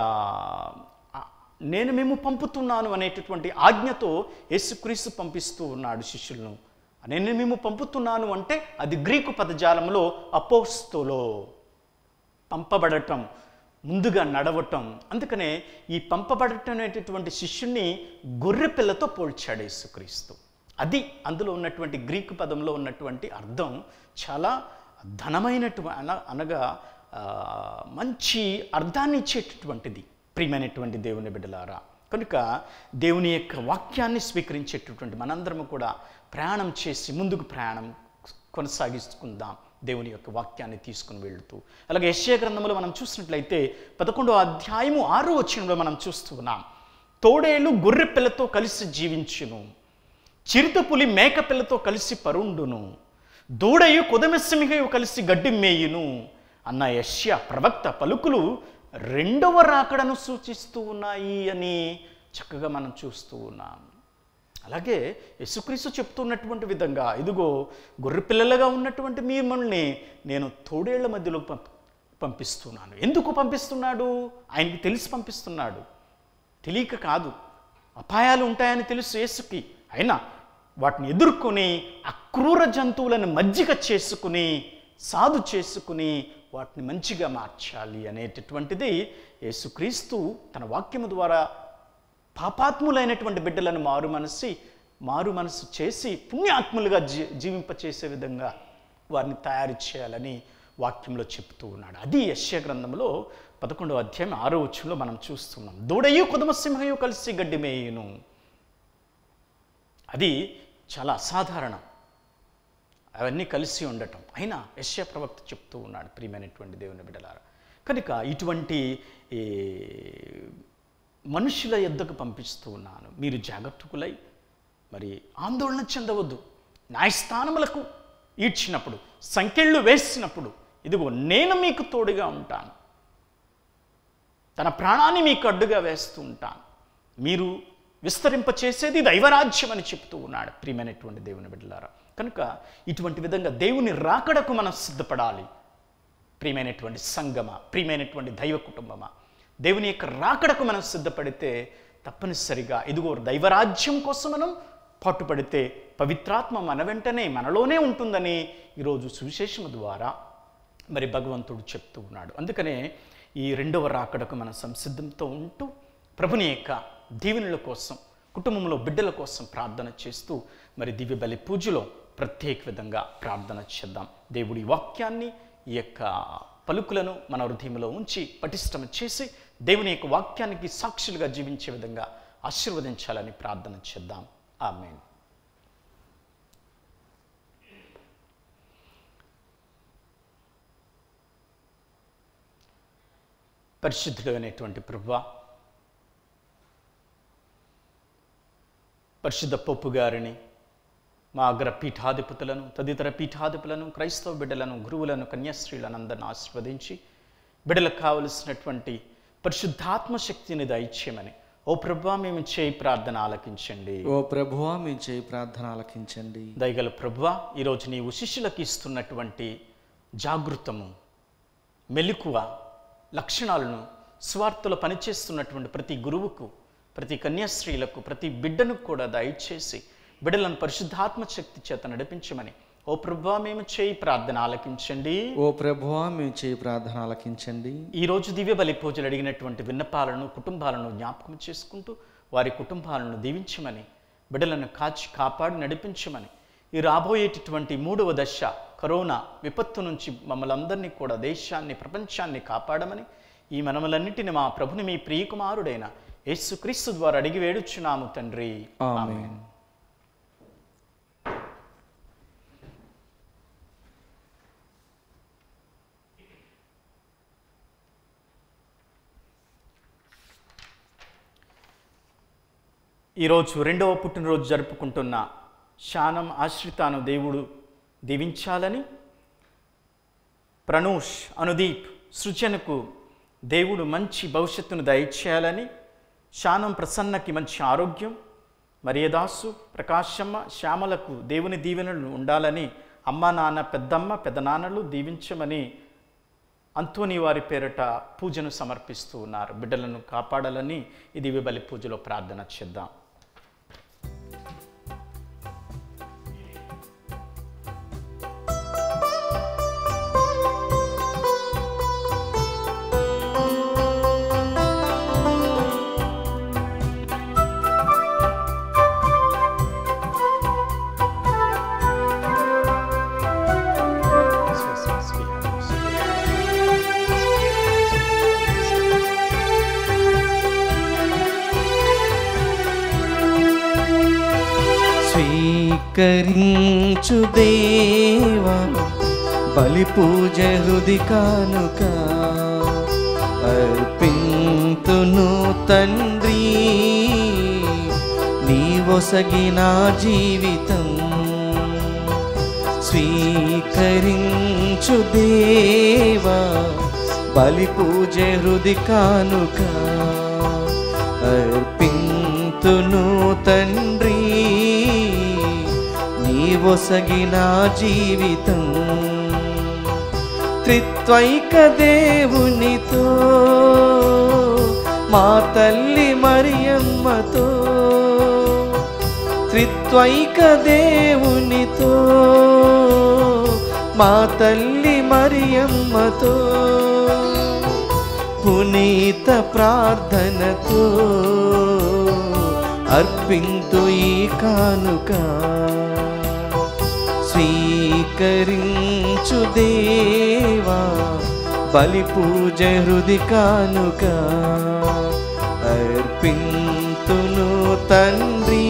ఆ, నేను మేము పంపుతున్నాను అనేటటువంటి ఆజ్ఞతో యేసుక్రీస్తు పంపిస్తూ ఉన్నాడు శిష్యులను నేను మేము పంపుతున్నాను అంటే అది గ్రీకు పదజాలంలో అపోస్తోలో పంపబడటం ముందుగా నడవటం అందుకనే ఈ పంపబడటం అనేటటువంటి శిష్యుణ్ణి గొర్రె పిల్లతో పోల్చాడు యేసుక్రీస్తు అది అందులో ఉన్నటువంటి గ్రీకు పదంలో ఉన్నటువంటి అర్థం చాలా ధనమైనటువంటి అన అనగా ఆ, మంచి అర్థాన్ని ఇచ్చేటటువంటిది ప్రియమైనటువంటి దేవుని బిడ్డలారా కనుక దేవుని యొక్క వాక్యాన్ని స్వీకరించేటటువంటి మనందరము కూడా ప్రయాణం చేసి ముందుకు ప్రయాణం కొనసాగిస్తుందాం దేవుని యొక్క వాక్యాన్ని తీసుకుని వెళుతూ అలాగే యశ్య గ్రంథంలో మనం చూసినట్లయితే పదకొండో అధ్యాయము ఆరో వచనంలో మనం చూస్తూ ఉన్నాం తోడేళ్ళు గొర్రె పిల్లతో కలిసి జీవించును చిరుతపులి మేక పిల్లతో కలిసి పరుండును దూడయు కొదమెస్సమిగయు కలిసి గడ్డి మేయును అన్న యష్య ప్రవక్త పలుకులు రెండవ రాకడను సూచిస్తూ ఉన్నాయి అని చక్కగా మనం చూస్తూ ఉన్నాం అలాగే యేసుక్రీస్తు చెప్తున్నటువంటి విధంగా ఇదిగో గొర్రె పిల్లలుగా ఉన్నటువంటి మిమ్మల్ని నేను తోడేళ్ల మధ్యలో పంప పంపిస్తున్నాను ఎందుకు పంపిస్తున్నాడు ఆయనకి తెలిసి పంపిస్తున్నాడు తెలియక కాదు అపాయాలు ఉంటాయని తెలుసు యేసుకి అయినా వాటిని ఎదుర్కొని అక్రూర జంతువులను మజ్జిగ చేసుకుని సాధు చేసుకుని వాటిని మంచిగా మార్చాలి అనేటటువంటిది యేసుక్రీస్తు తన వాక్యము ద్వారా పాపాత్ములైనటువంటి బిడ్డలను మారు మనసి మారు మనసు చేసి పుణ్యాత్ములుగా జీ జీవింపచేసే విధంగా వారిని తయారు చేయాలని వాక్యంలో చెప్తూ ఉన్నాడు అది యశ్య గ్రంథంలో పదకొండవ అధ్యాయం ఆరో వచ్చంలో మనం చూస్తున్నాం దూడయు కుదుమసింహయు కలిసి గడ్డి మేయును అది చాలా అసాధారణం అవన్నీ కలిసి ఉండటం అయినా యశ్య ప్రవక్త చెప్తూ ఉన్నాడు ప్రియమైనటువంటి దేవుని బిడ్డలారా కనుక ఇటువంటి ఈ, మనుషుల యొద్దకు పంపిస్తూ ఉన్నాను మీరు జాగ్రత్తకులై మరి ఆందోళన చెందవద్దు న్యాయస్థానములకు ఈడ్చినప్పుడు సంకెళ్ళు వేసినప్పుడు ఇదిగో నేను మీకు తోడుగా ఉంటాను తన ప్రాణాన్ని మీకు అడ్డుగా వేస్తూ ఉంటాను మీరు విస్తరింపచేసేది దైవరాజ్యం అని చెప్తూ ఉన్నాడు ప్రియమైనటువంటి దేవుని బిడ్డలారా కనుక ఇటువంటి విధంగా దేవుని రాకడకు మనం సిద్ధపడాలి ప్రియమైనటువంటి సంగమ ప్రియమైనటువంటి దైవ కుటుంబమా దేవుని యొక్క రాకడకు మనం సిద్ధపడితే తప్పనిసరిగా ఇదిగో దైవరాజ్యం కోసం మనం పాటుపడితే పవిత్రాత్మ మన వెంటనే మనలోనే ఉంటుందని ఈరోజు సువిశేషము ద్వారా మరి భగవంతుడు చెప్తూ ఉన్నాడు అందుకనే ఈ రెండవ రాకడకు మన సంసిద్ధంతో ఉంటూ ప్రభుని యొక్క దీవెనల కోసం కుటుంబంలో బిడ్డల కోసం ప్రార్థన చేస్తూ మరి దివ్య బలి పూజలో ప్రత్యేక విధంగా ప్రార్థన చేద్దాం దేవుడి వాక్యాన్ని ఈ యొక్క పలుకులను మన హృదయంలో ఉంచి పటిష్టం చేసి దేవుని యొక్క వాక్యానికి సాక్షులుగా జీవించే విధంగా ఆశీర్వదించాలని ప్రార్థన చేద్దాం ఆమెన్ పరిశుద్ధుడు అనేటువంటి ప్రభువా పరిశుద్ధ పొప్పు గారిని మా అగ్ర పీఠాధిపతులను తదితర పీఠాధిపులను క్రైస్తవ బిడ్డలను గురువులను కన్యాస్త్రీలను అందరిని ఆశీర్వదించి బిడ్డలకు కావలసినటువంటి పరిశుద్ధాత్మ శక్తిని దయచేయమని ఓ ప్రభా మేము చేయి ప్రార్థన ఆలకించండి ఓ ప్రభువా మీ చేయి ప్రార్థన ఆలకించండి దయగల ప్రభువా ఈరోజు నీవు శిష్యులకు ఇస్తున్నటువంటి జాగృతము మెలకువ లక్షణాలను స్వార్థలో పనిచేస్తున్నటువంటి ప్రతి గురువుకు ప్రతి కన్యాస్త్రీలకు ప్రతి బిడ్డను కూడా దయచేసి బిడ్డలను పరిశుద్ధాత్మ శక్తి చేత నడిపించమని ఓ ప్రభువా మేము చేయి ప్రార్థన ఆలకించండి ఓ ప్రభువా మీ చేయి ప్రార్థన ఆలకించండి ఈ రోజు దివ్య బలి పూజలు అడిగినటువంటి విన్నపాలను కుటుంబాలను జ్ఞాపకం చేసుకుంటూ వారి కుటుంబాలను దీవించమని బిడ్డలను కాచి కాపాడి నడిపించమని ఈ రాబోయేటటువంటి మూడవ దశ కరోనా విపత్తు నుంచి మమ్మల్ని అందరినీ కూడా దేశాన్ని ప్రపంచాన్ని కాపాడమని ఈ మనములన్నిటిని మా ప్రభుని మీ ప్రియకుమారుడైన యేసుక్రీస్తు ద్వారా అడిగి వేడుచున్నాము తండ్రి ఆమేన్ ఈరోజు రెండవ పుట్టినరోజు జరుపుకుంటున్న శానం ఆశ్రితాను దేవుడు దీవించాలని ప్రణూష్ అనుదీప్ సృజనకు దేవుడు మంచి భవిష్యత్తును దయచేయాలని శానం ప్రసన్నకి మంచి ఆరోగ్యం మరియదాసు ప్రకాశమ్మ శ్యామలకు దేవుని దీవెనలు ఉండాలని అమ్మ నాన్న పెద్దమ్మ పెద్దనాన్నలు దీవించమని అంతోని వారి పేరట పూజను సమర్పిస్తూ ఉన్నారు బిడ్డలను కాపాడాలని ఇది బలి పూజలో ప్రార్థన చేద్దాం స్వీకరించు దేవా బలి పూజ హృది కానుక అర్పింతును తండ్రి నీవొసగిన జీవితం స్వీకరించు దేవా బలి పూజ హృది కానుక అర్పింతును తండ్రి నీవొసగిన జీవితం త్రిత్వైక దేవునితో మా తల్లి మరియమ్మతో త్రిత్వైక దేవునితో మా తల్లి మరియమ్మతో పునీత ప్రార్థనతో అర్పింతు ఈ కానుక స్వీకరించు దేవా బలి పూజ హృది కానుక అర్పింతును తండ్రి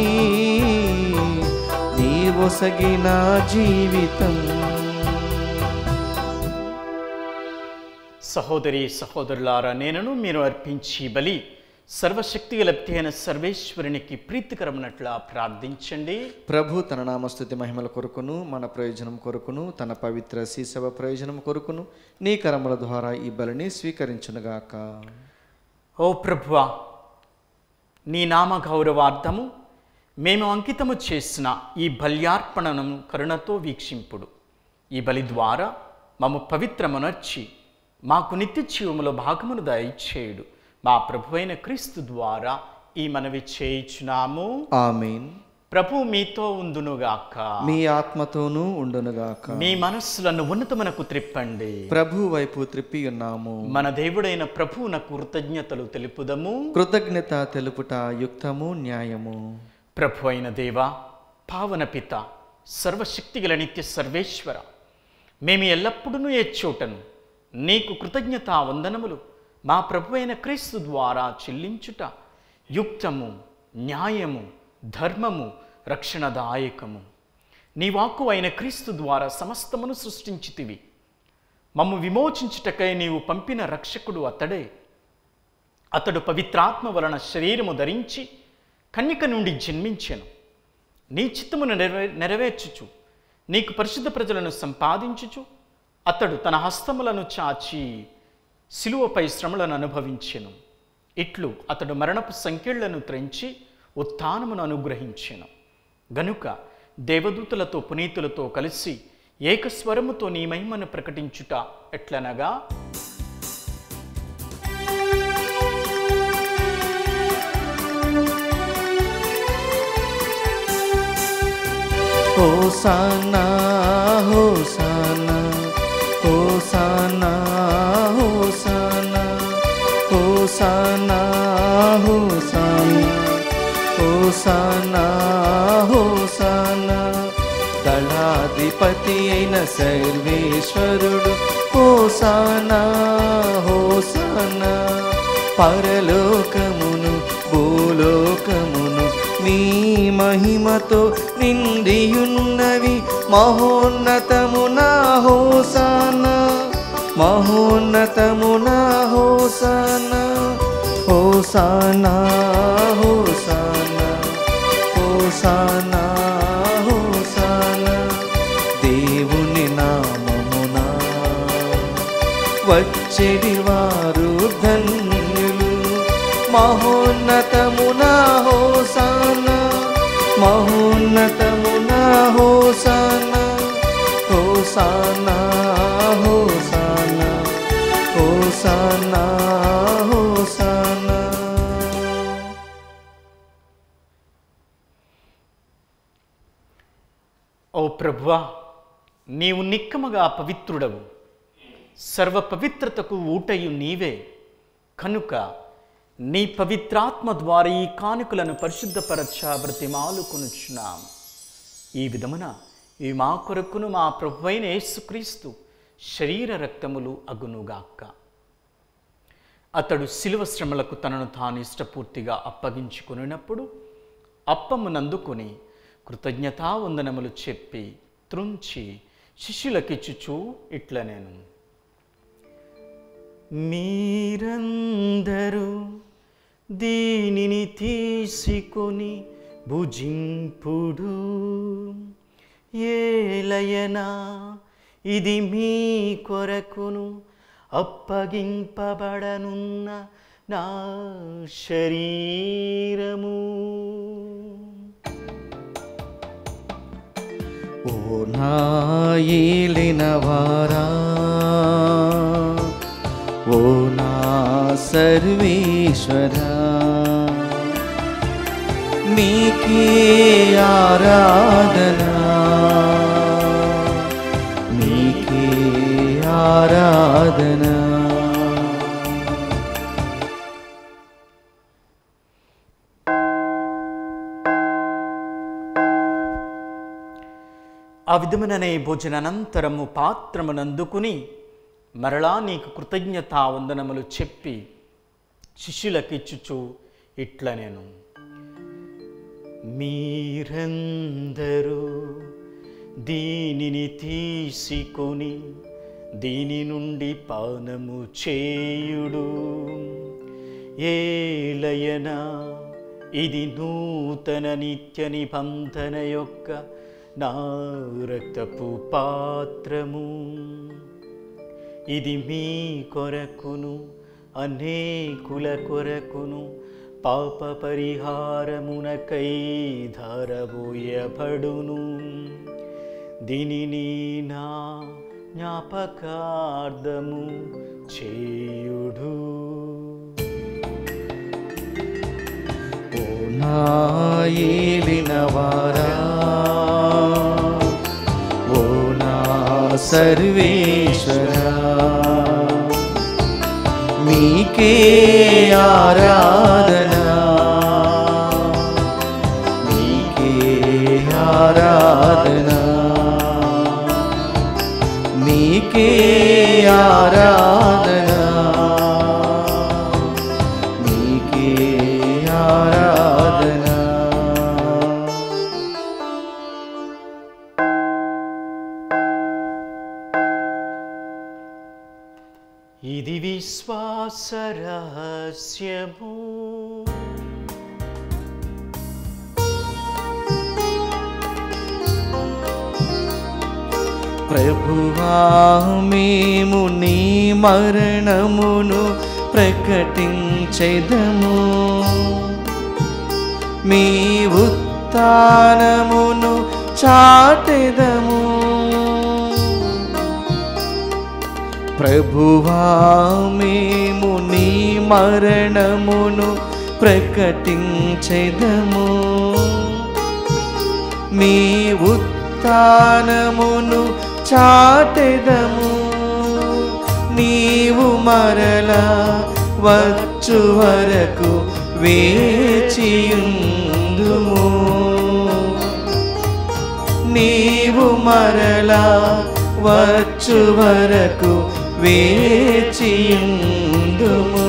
నీవొసగిన జీవితం సహోదరి సహోదరులారా నేనను మీరు అర్పించి బలి సర్వశక్తి లబ్ధి అయిన సర్వేశ్వరునికి ప్రీతికరమైనట్లా ప్రార్థించండి ప్రభు తన నామస్తుతి మహిమల కొరకును మన ప్రయోజనం కొరకును తన పవిత్ర శీసవ ప్రయోజనం కొరకును నీ కరముల ద్వారా ఈ బలిని స్వీకరించునుగాక ఓ ప్రభువా నీ నామ గౌరవార్థము మేము అంకితము చేసిన ఈ బల్యార్పణను కరుణతో వీక్షింపుడు ఈ బలి ద్వారా మమ్ము పవిత్రమునర్చి మాకు నిత్య జీవములో భాగమును దయచేయుడు మా ప్రభువైన క్రీస్తు ద్వారా ఈ మనవి చేయుచున్నాము ఆమెన్ ప్రభు మీతో ఉందునుగాక మీ ఆత్మతోనూ ఉండునుగాక మీ మనస్సులను ఉన్నతమునకు త్రిప్పండి ప్రభు వైపు త్రిప్పి ఉన్నాము మన దేవుడైన ప్రభువునకు కృతజ్ఞతలు తెలుపుదము కృతజ్ఞత తెలుపుట యుక్తము న్యాయము ప్రభు అయిన దేవా పావన పిత సర్వశక్తిగల నిత్య సర్వేశ్వర మేము ఎల్లప్పుడూ ఏ చోటను నీకు కృతజ్ఞతా వందనములు మా ప్రభు అయిన క్రీస్తు ద్వారా చెల్లించుట యుక్తము న్యాయము ధర్మము రక్షణదాయకము నీ వాక్కు అయిన క్రీస్తు ద్వారా సమస్తమును సృష్టించితివి మమ్ము విమోచించుటకై నీవు పంపిన రక్షకుడు అతడే అతడు పవిత్రాత్మ వలన శరీరము ధరించి కన్యక నుండి జన్మించెను నీ చిత్తమును నెరవే నెరవేర్చుచు నీకు పరిశుద్ధ ప్రజలను సంపాదించుచు అతడు తన హస్తములను చాచి శిలువపై శ్రమలను అనుభవించెను ఇట్లు అతడు మరణపు సంఖ్యలను త్రెంచి ఉత్థానమును అనుగ్రహించెను గనుక దేవదూతలతో పునీతులతో కలిసి ఏకస్వరముతో నీ మహిమను ప్రకటించుట ఎట్లనగా హోసానా హోసానా హోసానా హోసానా హోసానా హోసానా హోసానా హోసానా దళాధిపతి అయిన సర్వేశ్వరుడు హోసానా హోసానా పరలోకమును భూలోకమును నీ మహిమతో నిండియున్నవి మహోన్నతమునా హోసానా మహోన్నతమునా హోసానా హోసానా హోసానా హోసానా హోసానా దేవుని నామమునా వచ్చెడి వారు ధన్యులు మహోన్నతమునా హోసానా మహోన్నతమునా హోసానా హోసానా హోసానా హోసానా హోసానా ఓ ప్రభువా నీవు నిక్కముగా పవిత్రుడవు సర్వ పవిత్రతకు ఊటయు నీవే కనుక నీ పవిత్రాత్మ ద్వారా ఈ కానుకలను పరిశుద్ధపరచ బ్రతిమాలు కొనుచున్నాం ఈ విధమున ఈ మా కొరకును మా ప్రభువైన యేసుక్రీస్తు శరీర రక్తములు అగునుగాక అతడు శిలువ శ్రమలకు తనను తాను ఇష్టపూర్తిగా అప్పగించుకున్నప్పుడు అప్పమునందుకొని కృతజ్ఞతావందనములు చెప్పి త్రుంచి శిష్యులకిచ్చుచు ఇట్ల నేను మీరందరూ దీనిని తీసుకొని భుజింపుడు ఏలయనా ఇది మీ కొరకును అప్పగింపబడనున్న నా శరీరము ఓ నా ఏలినవారా ఓ నా సర్వేశ్వరా నీకే ఆరాధనా నీకే ఆరాధనా ఆ విధముననే భోజనానంతరము పాత్రమునందుకుని మరలా నీకు కృతజ్ఞతా వందనములు చెప్పి శిష్యులకిచ్చుచు ఇట్ల నేను మీరందరూ దీనిని తీసుకొని దీని నుండి పానము చేయుడు ఏలయనా ఇది నూతన నిత్య నిబంధన యొక్క నా రక్తపు పాత్రము ఇది మీ కొరకును అనేకుల కొరకును పాప పరిహారమునకై ధారబోయబడును దీనిని నా జ్ఞాపకార్థము చేయుడు ఓ నా ఏలినవారా ఓ నా సర్వేశ్వరా మీకే ఆరాధనా మీకే ఆరాధనా మీకే ఆరాధనా నీకే ఆరాధనా ఇది విశ్వాస రహస్యము ప్రభువా మేము నీ మరణమును ప్రకటించెదము మీ ఉత్థానమును చాటెదము ప్రభువా మేము నీ మరణమును ప్రకటించెదము మీ ఉత్థానమును చాటెదము నీవు మరల వచ్చు వరకు వేచియుందుము నీవు మరలా వచ్చు వరకు వేచియుందుము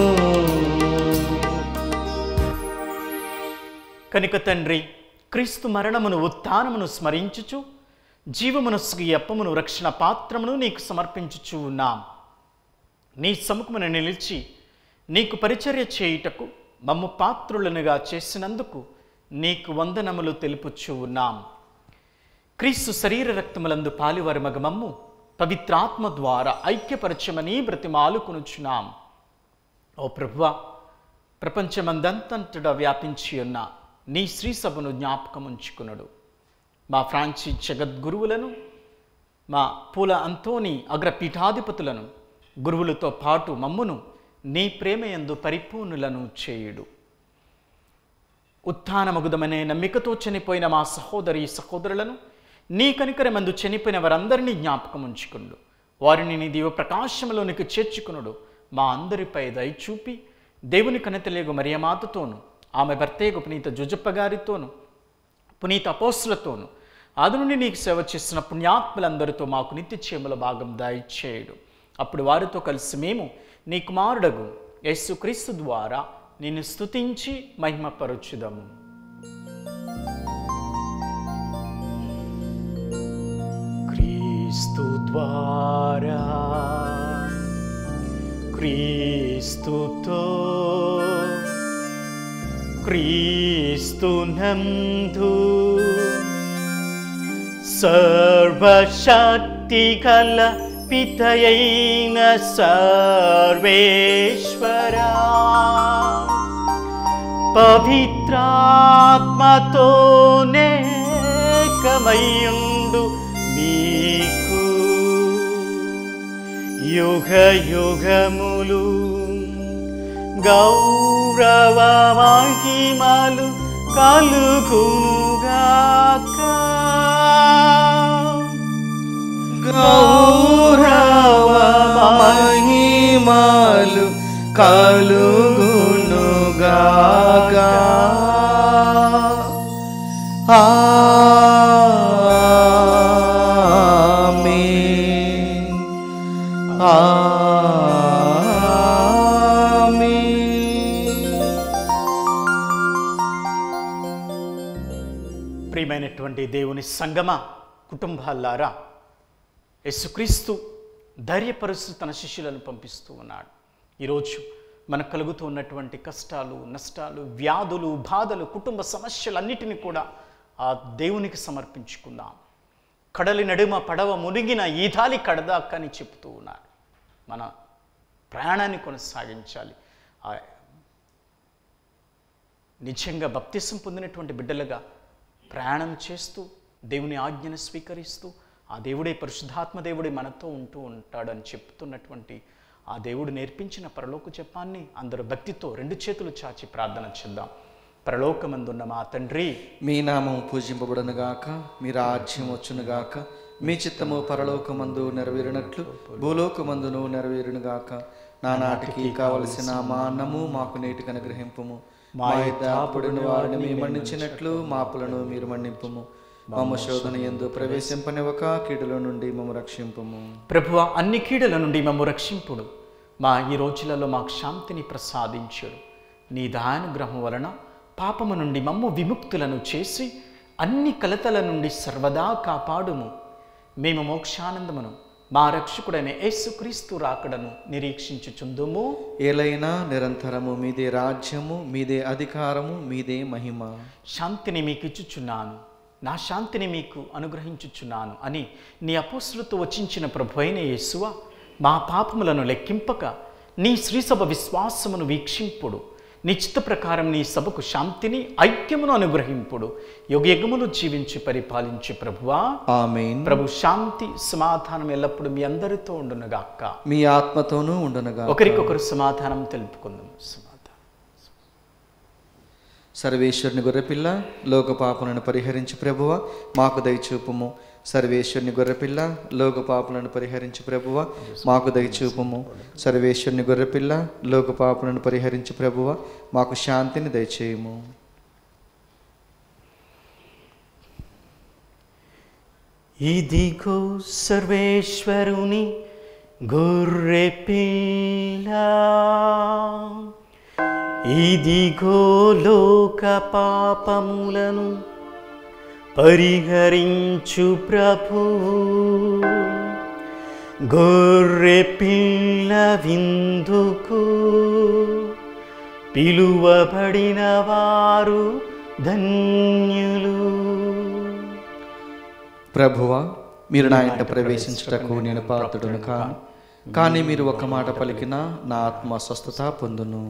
కనుక తండ్రి క్రీస్తు మరణమును ఉత్థానమును స్మరించుచు జీవమనస్సుకి అప్పమును రక్షణ పాత్రమును నీకు సమర్పించుచు ఉన్నాం నీ సముఖమున నిలిచి నీకు పరిచర్య చేయుటకు మమ్ము పాత్రులనుగా చేసినందుకు నీకు వందనములు తెలుపుచు ఉన్నాం క్రీస్తు శరీర రక్తములందు పాలివారి మగమమ్ము పవిత్రాత్మ ద్వారా ఐక్యపరచమని బ్రతిమాలుకొనుచున్నాం ఓ ప్రభువా ప్రపంచమందంతటా వ్యాపించి ఉన్న నీ శ్రీ సభను జ్ఞాపకం ఉంచుకున్నాడు మా ఫ్రాంచి జగద్గురువులను మా పూల అంతోని అగ్రపీఠాధిపతులను గురువులతో పాటు మమ్మును నీ ప్రేమయందు పరిపూర్ణులను చేయుడు ఉత్థానమగుదమనే నమ్మికతో చనిపోయిన మా సహోదరి సహోదరులను నీ కనికరమందు చనిపోయిన వారందరినీ జ్ఞాపకం ఉంచుకుండు వారిని నీ దీవ ప్రకాశంలోనికి చేర్చుకునుడు మా అందరిపై దయచూపి దేవుని కనతలేగు మరియమాతతోను ఆమె భర్తేగు పునీత జుజప్ప గారితోను పునీత అపోస్తులతోను అది నుండి నీకు సేవ చేసిన పుణ్యాత్ములందరితో మాకు నిత్య చేముల భాగం దయచేయడు అప్పుడు వారితో కలిసి మేము నీ కుమారుడగు యేసుక్రీస్తు ద్వారా నిన్ను స్తుతించి మహిమపరచుదము క్రీస్తు ద్వారా క్రీస్తుతో క్రీస్తునందు సర్వశక్తి కల పితయైన సర్వేశ్వరా పవిత్రాత్మతోనే కమయుండు మీకు యుగ యుగములు గౌరవ మహిమలు కలుగునుగాక గౌరవ మహిమలు కలుగునుగాక ఆమేన్. ఆమేన్. ప్రియమైనటువంటి దేవుని సంగమ కుటుంబాలారా యేసుక్రీస్తు ధైర్యపరుస్తూ తన శిష్యులను పంపిస్తూ ఉన్నాడు ఈరోజు మనకు కలుగుతూ ఉన్నటువంటి కష్టాలు నష్టాలు వ్యాధులు బాధలు కుటుంబ సమస్యలన్నిటిని కూడా ఆ దేవునికి సమర్పించుకుందాం కడలి నడుమ పడవ మునిగిన ఈదాలి కడదాకా అని చెప్తూ ఉన్నారు మన ప్రయాణాన్ని కొనసాగించాలి ఆ నిజంగా బప్తిసం పొందినటువంటి బిడ్డలుగా ప్రయాణం చేస్తూ దేవుని ఆజ్ఞను స్వీకరిస్తూ ఆ దేవుడే పరిశుద్ధాత్మ దేవుడే మనతో ఉంటూ ఉంటాడని చెప్తున్నటువంటి ఆ దేవుడు నేర్పించిన పరలోక జపాన్ని అందరూ భక్తితో రెండు చేతులు చాచి ప్రార్థన చేద్దాం పరలోకమందున్న మా తండ్రి మీ నామం పూజింపబడునుగాక మీ రాజ్యం వచ్చునుగాక మీ చిత్తము పరలోకమందు నెరవేరినట్లు భూలోకమందును నెరవేరునుగాక నానాటికి కావలసిన మా అన్నము మాకు నేటికి అనుగ్రహింపుము మా ఇద్దాపుడిన వారిని మేము మన్నించినట్లు మాపులను మీరు మన్నింపుము మమ్మ శోధన ఎందు ప్రవేశింపనివ్వక కీడుల నుండి మమ్మ రక్షింపుము ప్రభువ అన్ని కీడల నుండి మమ్ము రక్షింపుడు మా ఈ రోజులలో మాకు శాంతిని ప్రసాదించుడు నీ దయానుగ్రహం వలన పాపము నుండి మమ్ము విముక్తులను చేసి అన్ని కలతల నుండి సర్వదా కాపాడుము మేము మోక్షానందమును మా రక్షకుడైన యేసుక్రీస్తు రాకడను నిరీక్షించుచుందుము ఏలైనా నిరంతరము మీదే రాజ్యము మీదే అధికారము మీదే మహిమ శాంతిని మీకు ఇచ్చుచున్నాను నా శాంతిని మీకు అనుగ్రహించుచున్నాను అని నీ అపోసులతో వచించిన ప్రభు అయిన యేసువ మా పాపములను లెక్కింపక నీ శ్రీసభ విశ్వాసమును వీక్షింపుడు నీ చిత్త ప్రకారం నీ సభకు శాంతిని ఐక్యమును అనుగ్రహింపుడు యుగయుగములు జీవించి పరిపాలించి ప్రభువా ఆమెన్ ప్రభు శాంతి సమాధానం ఎల్లప్పుడూ మీ అందరితో ఉండునుగాక మీ ఆత్మతోనూ ఉండునుగా ఒకరికొకరు సమాధానం తెలుపుకుందాం సమాధానం సర్వేశ్వరుని గొర్రెపిల్ల లోక పాపలను పరిహరించి ప్రభువ మాకు దయచూపుము సర్వేశ్వరుని గొర్రెపిల్ల లోక పాపలను పరిహరించి ప్రభువ మాకు దయచూపుము సర్వేశ్వరుని గొర్రెపిల్ల లోక పాపలను పరిహరించి ప్రభువ మాకు శాంతిని దయచేయము ఇదిగో సర్వేశ్వరుని గొర్రె పిల్ల ఇదిగో లోక పాపములను పరిహరించు ప్రభు గొర్రె పిల్ల విందుకు పిలువబడిన వారు ధన్యులు ప్రభువ మీరు నా ఇంట ప్రవేశించుటకు నేను పాత్రుడును కాను కానీ మీరు ఒక మాట పలికినా నా ఆత్మ స్వస్థత పొందును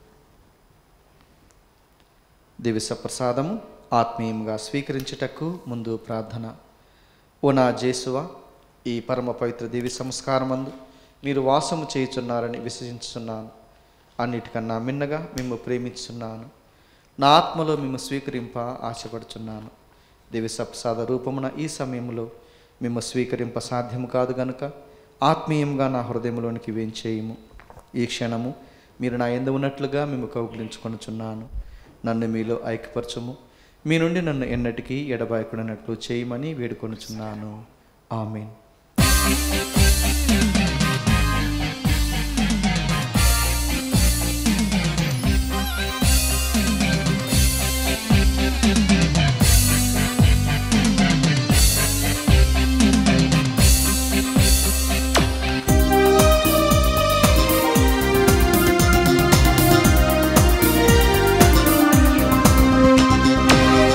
దివిస ప్రసాదము ఆత్మీయంగా స్వీకరించుటకు ముందు ప్రార్థన ఓ నా జేసువ ఈ పరమ పవిత్ర దివి సంస్కారమందు మీరు వాసము చేయుచున్నారని విశ్వసించుచున్నాను అన్నిటికన్నా మిన్నగా మిమ్ము ప్రేమించున్నాను నా ఆత్మలో మిమ్ము స్వీకరింప ఆశపడుచున్నాను దివి సప్రసాద రూపమున ఈ సమయంలో మిమ్ము స్వీకరింప సాధ్యము కాదు గనుక ఆత్మీయంగా నా హృదయంలోనికి వేంచేయము ఈ క్షణము మీరు నా ఎందు ఉన్నట్లుగా మేము కౌగిలించుకొనుచున్నాను నన్ను మీలో ఐక్యపరచుము మీ నుండి నన్ను ఎన్నటికీ ఎడబాయకుడినట్లు చేయమని వేడుకొనుచున్నాను ఆమెన్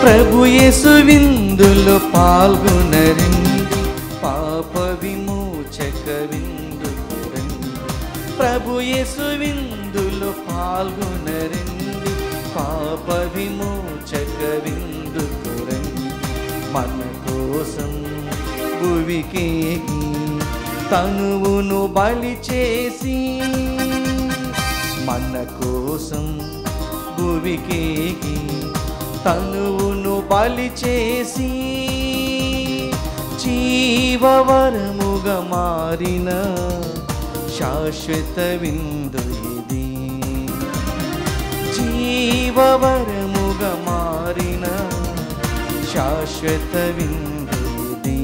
ప్రభు యేసు విందులో పాల్గొనరండి పాప విమోచక విందుకు రండి ప్రభు యేసు విందులో పాల్గొనరండి పాప విమోచక విందుకు రండి మన కోసం భువికేగి తనువును బలి చేసి మన కోసం భువికేగి తనువును బలి చేసి జీవవరముగా మారిన శాశ్వత విందు ఇది జీవవరముగా మారిన శాశ్వత విందు ఇది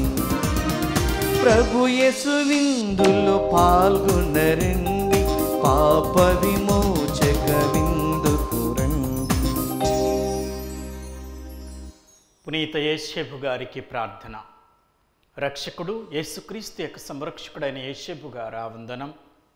ప్రభు యేసు విందులో పాల్గొనరండి పాప విమోచక విందుకు రండి పునీత యేషేబు గారికి ప్రార్థన రక్షకుడు యేసుక్రీస్తు యొక్క సంరక్షకుడైన యేషేబు గారు వందనం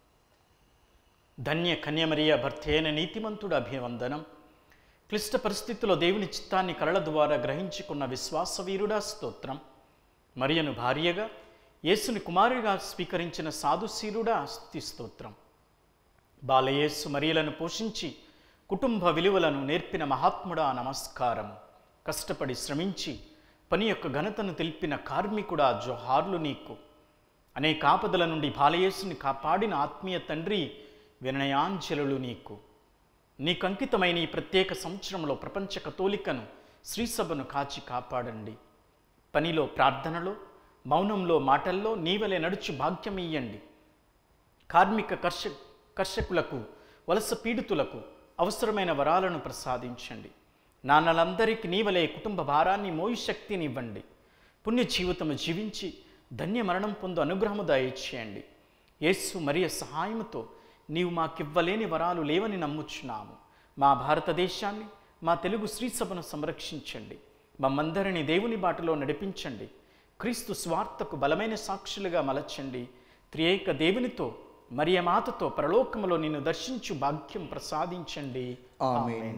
ధన్య కన్యమరియ భర్త అయిన నీతిమంతుడు అభివందనం క్లిష్ట పరిస్థితుల్లో దేవుని చిత్తాన్ని కళల ద్వారా గ్రహించుకున్న విశ్వాసవీరుడా స్తోత్రం మరియను భార్యగా యేసుని కుమారుడిగా స్వీకరించిన సాధుశీరుడా స్తుతి స్తోత్రం బాలయేసు మరియలను పోషించి కుటుంబ విలువలను నేర్పిన మహాత్ముడా నమస్కారం కష్టపడి శ్రమించి పని యొక్క ఘనతను తెలిపిన కార్మికుడా జోహార్లు నీకు అనేక ఆపదల నుండి బాలయేసుని కాపాడిన ఆత్మీయ తండ్రి వినయాంజలులు నీకు నీకు అంకితమైన ఈ ప్రత్యేక సంవత్సరంలో ప్రపంచ కతోలికను శ్రీసభను కాచి కాపాడండి పనిలో ప్రార్థనలో మౌనంలో మాటల్లో నీవలే నడుచు భాగ్యం ఇయ్యండి కార్మిక కర్ష కర్షకులకు వలస పీడితులకు అవసరమైన వరాలను ప్రసాదించండి నాన్నలందరికీ నీవలే కుటుంబ భారాన్ని మోయి శక్తిని ఇవ్వండి పుణ్య జీవితము జీవించి ధన్య మరణం పొందు అనుగ్రహము దయచేయండి యేసు మరియ సహాయముతో నీవు మాకివ్వలేని వరాలు లేవని నమ్ముచున్నాము మా భారతదేశాన్ని మా తెలుగు శ్రీసభను సంరక్షించండి మమ్మందరినీ దేవుని బాటలో నడిపించండి క్రీస్తు స్వార్థకు బలమైన సాక్షులుగా మలచండి త్రియేక దేవునితో మరియ మాతతో పరలోకములో నిన్ను దర్శించు భాగ్యం ప్రసాదించండి ఆమేన్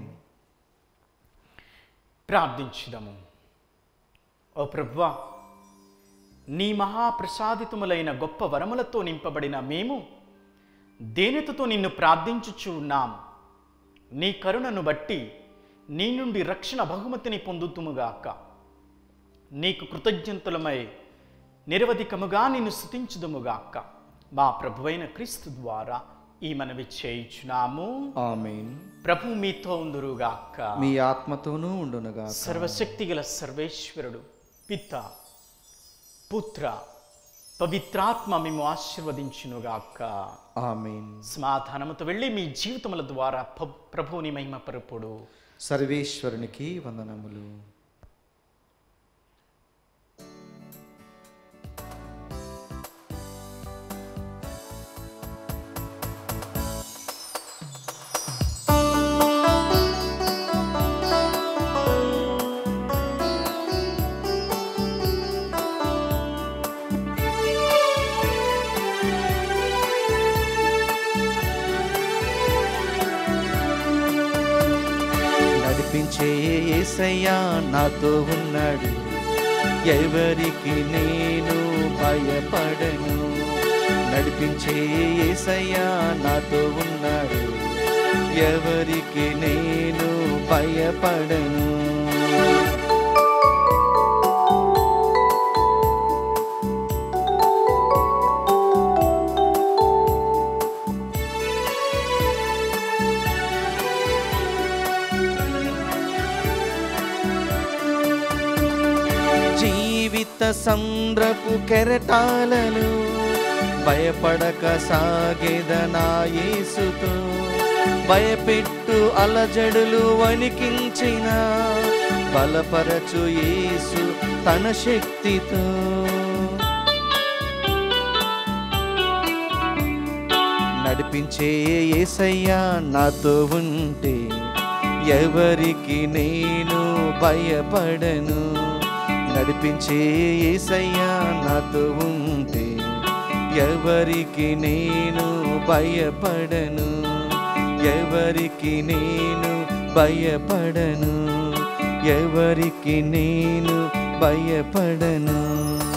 ప్రార్థించుదము ఓ ప్రభువా నీ మహాప్రసాదితములైన గొప్ప వరములతో నింపబడిన మేము దేనితతో నిన్ను ప్రార్థించుచు ఉన్నాము నీ కరుణను బట్టి నీ నుండి రక్షణ బహుమతిని పొందుతుముగాక నీకు కృతజ్ఞతలమై నిరవధికముగా నిన్ను స్థుతించుదుముగాక మా ప్రభువైన క్రీస్తు ద్వారా ఈ మనవి చేయుచున్నాము ఆమేన్ ప్రభు మీతో ఉందురుగాక మీ ఆత్మతోనూ ఉండునుగా సర్వశక్తిగల సర్వేశ్వరుడు పిత పుత్ర పవిత్రాత్మ మేము ఆశీర్వదించునుగాక ఆమేన్ సమాధానముతో వెళ్ళి మీ జీవితముల ద్వారా ప- ప్రభువుని మహిమపరుపుడు సర్వేశ్వరునికి వందనములు నడిపించే యేసయ్యా నాతో ఉన్నాడు ఎవరికి నేను భయపడను నడిపించే యేసయ్యా నాతో ఉన్నాడు ఎవరికి నేను భయపడను జీవిత సంద్రపు కెరటాలను భయపడక సాగేదనా యేసుతో భయపెట్టు అలజడులు వణికించిన బలపరచు యేసు తన శక్తితో నడిపించే యేసయ్యా నాతో ఉంటే ఎవరికి నేను భయపడను నడిపించే యేసయ్యా నాతో ఉంటే ఎవరికి నేను భయపడను ఎవరికి నేను భయపడను ఎవరికి నేను భయపడను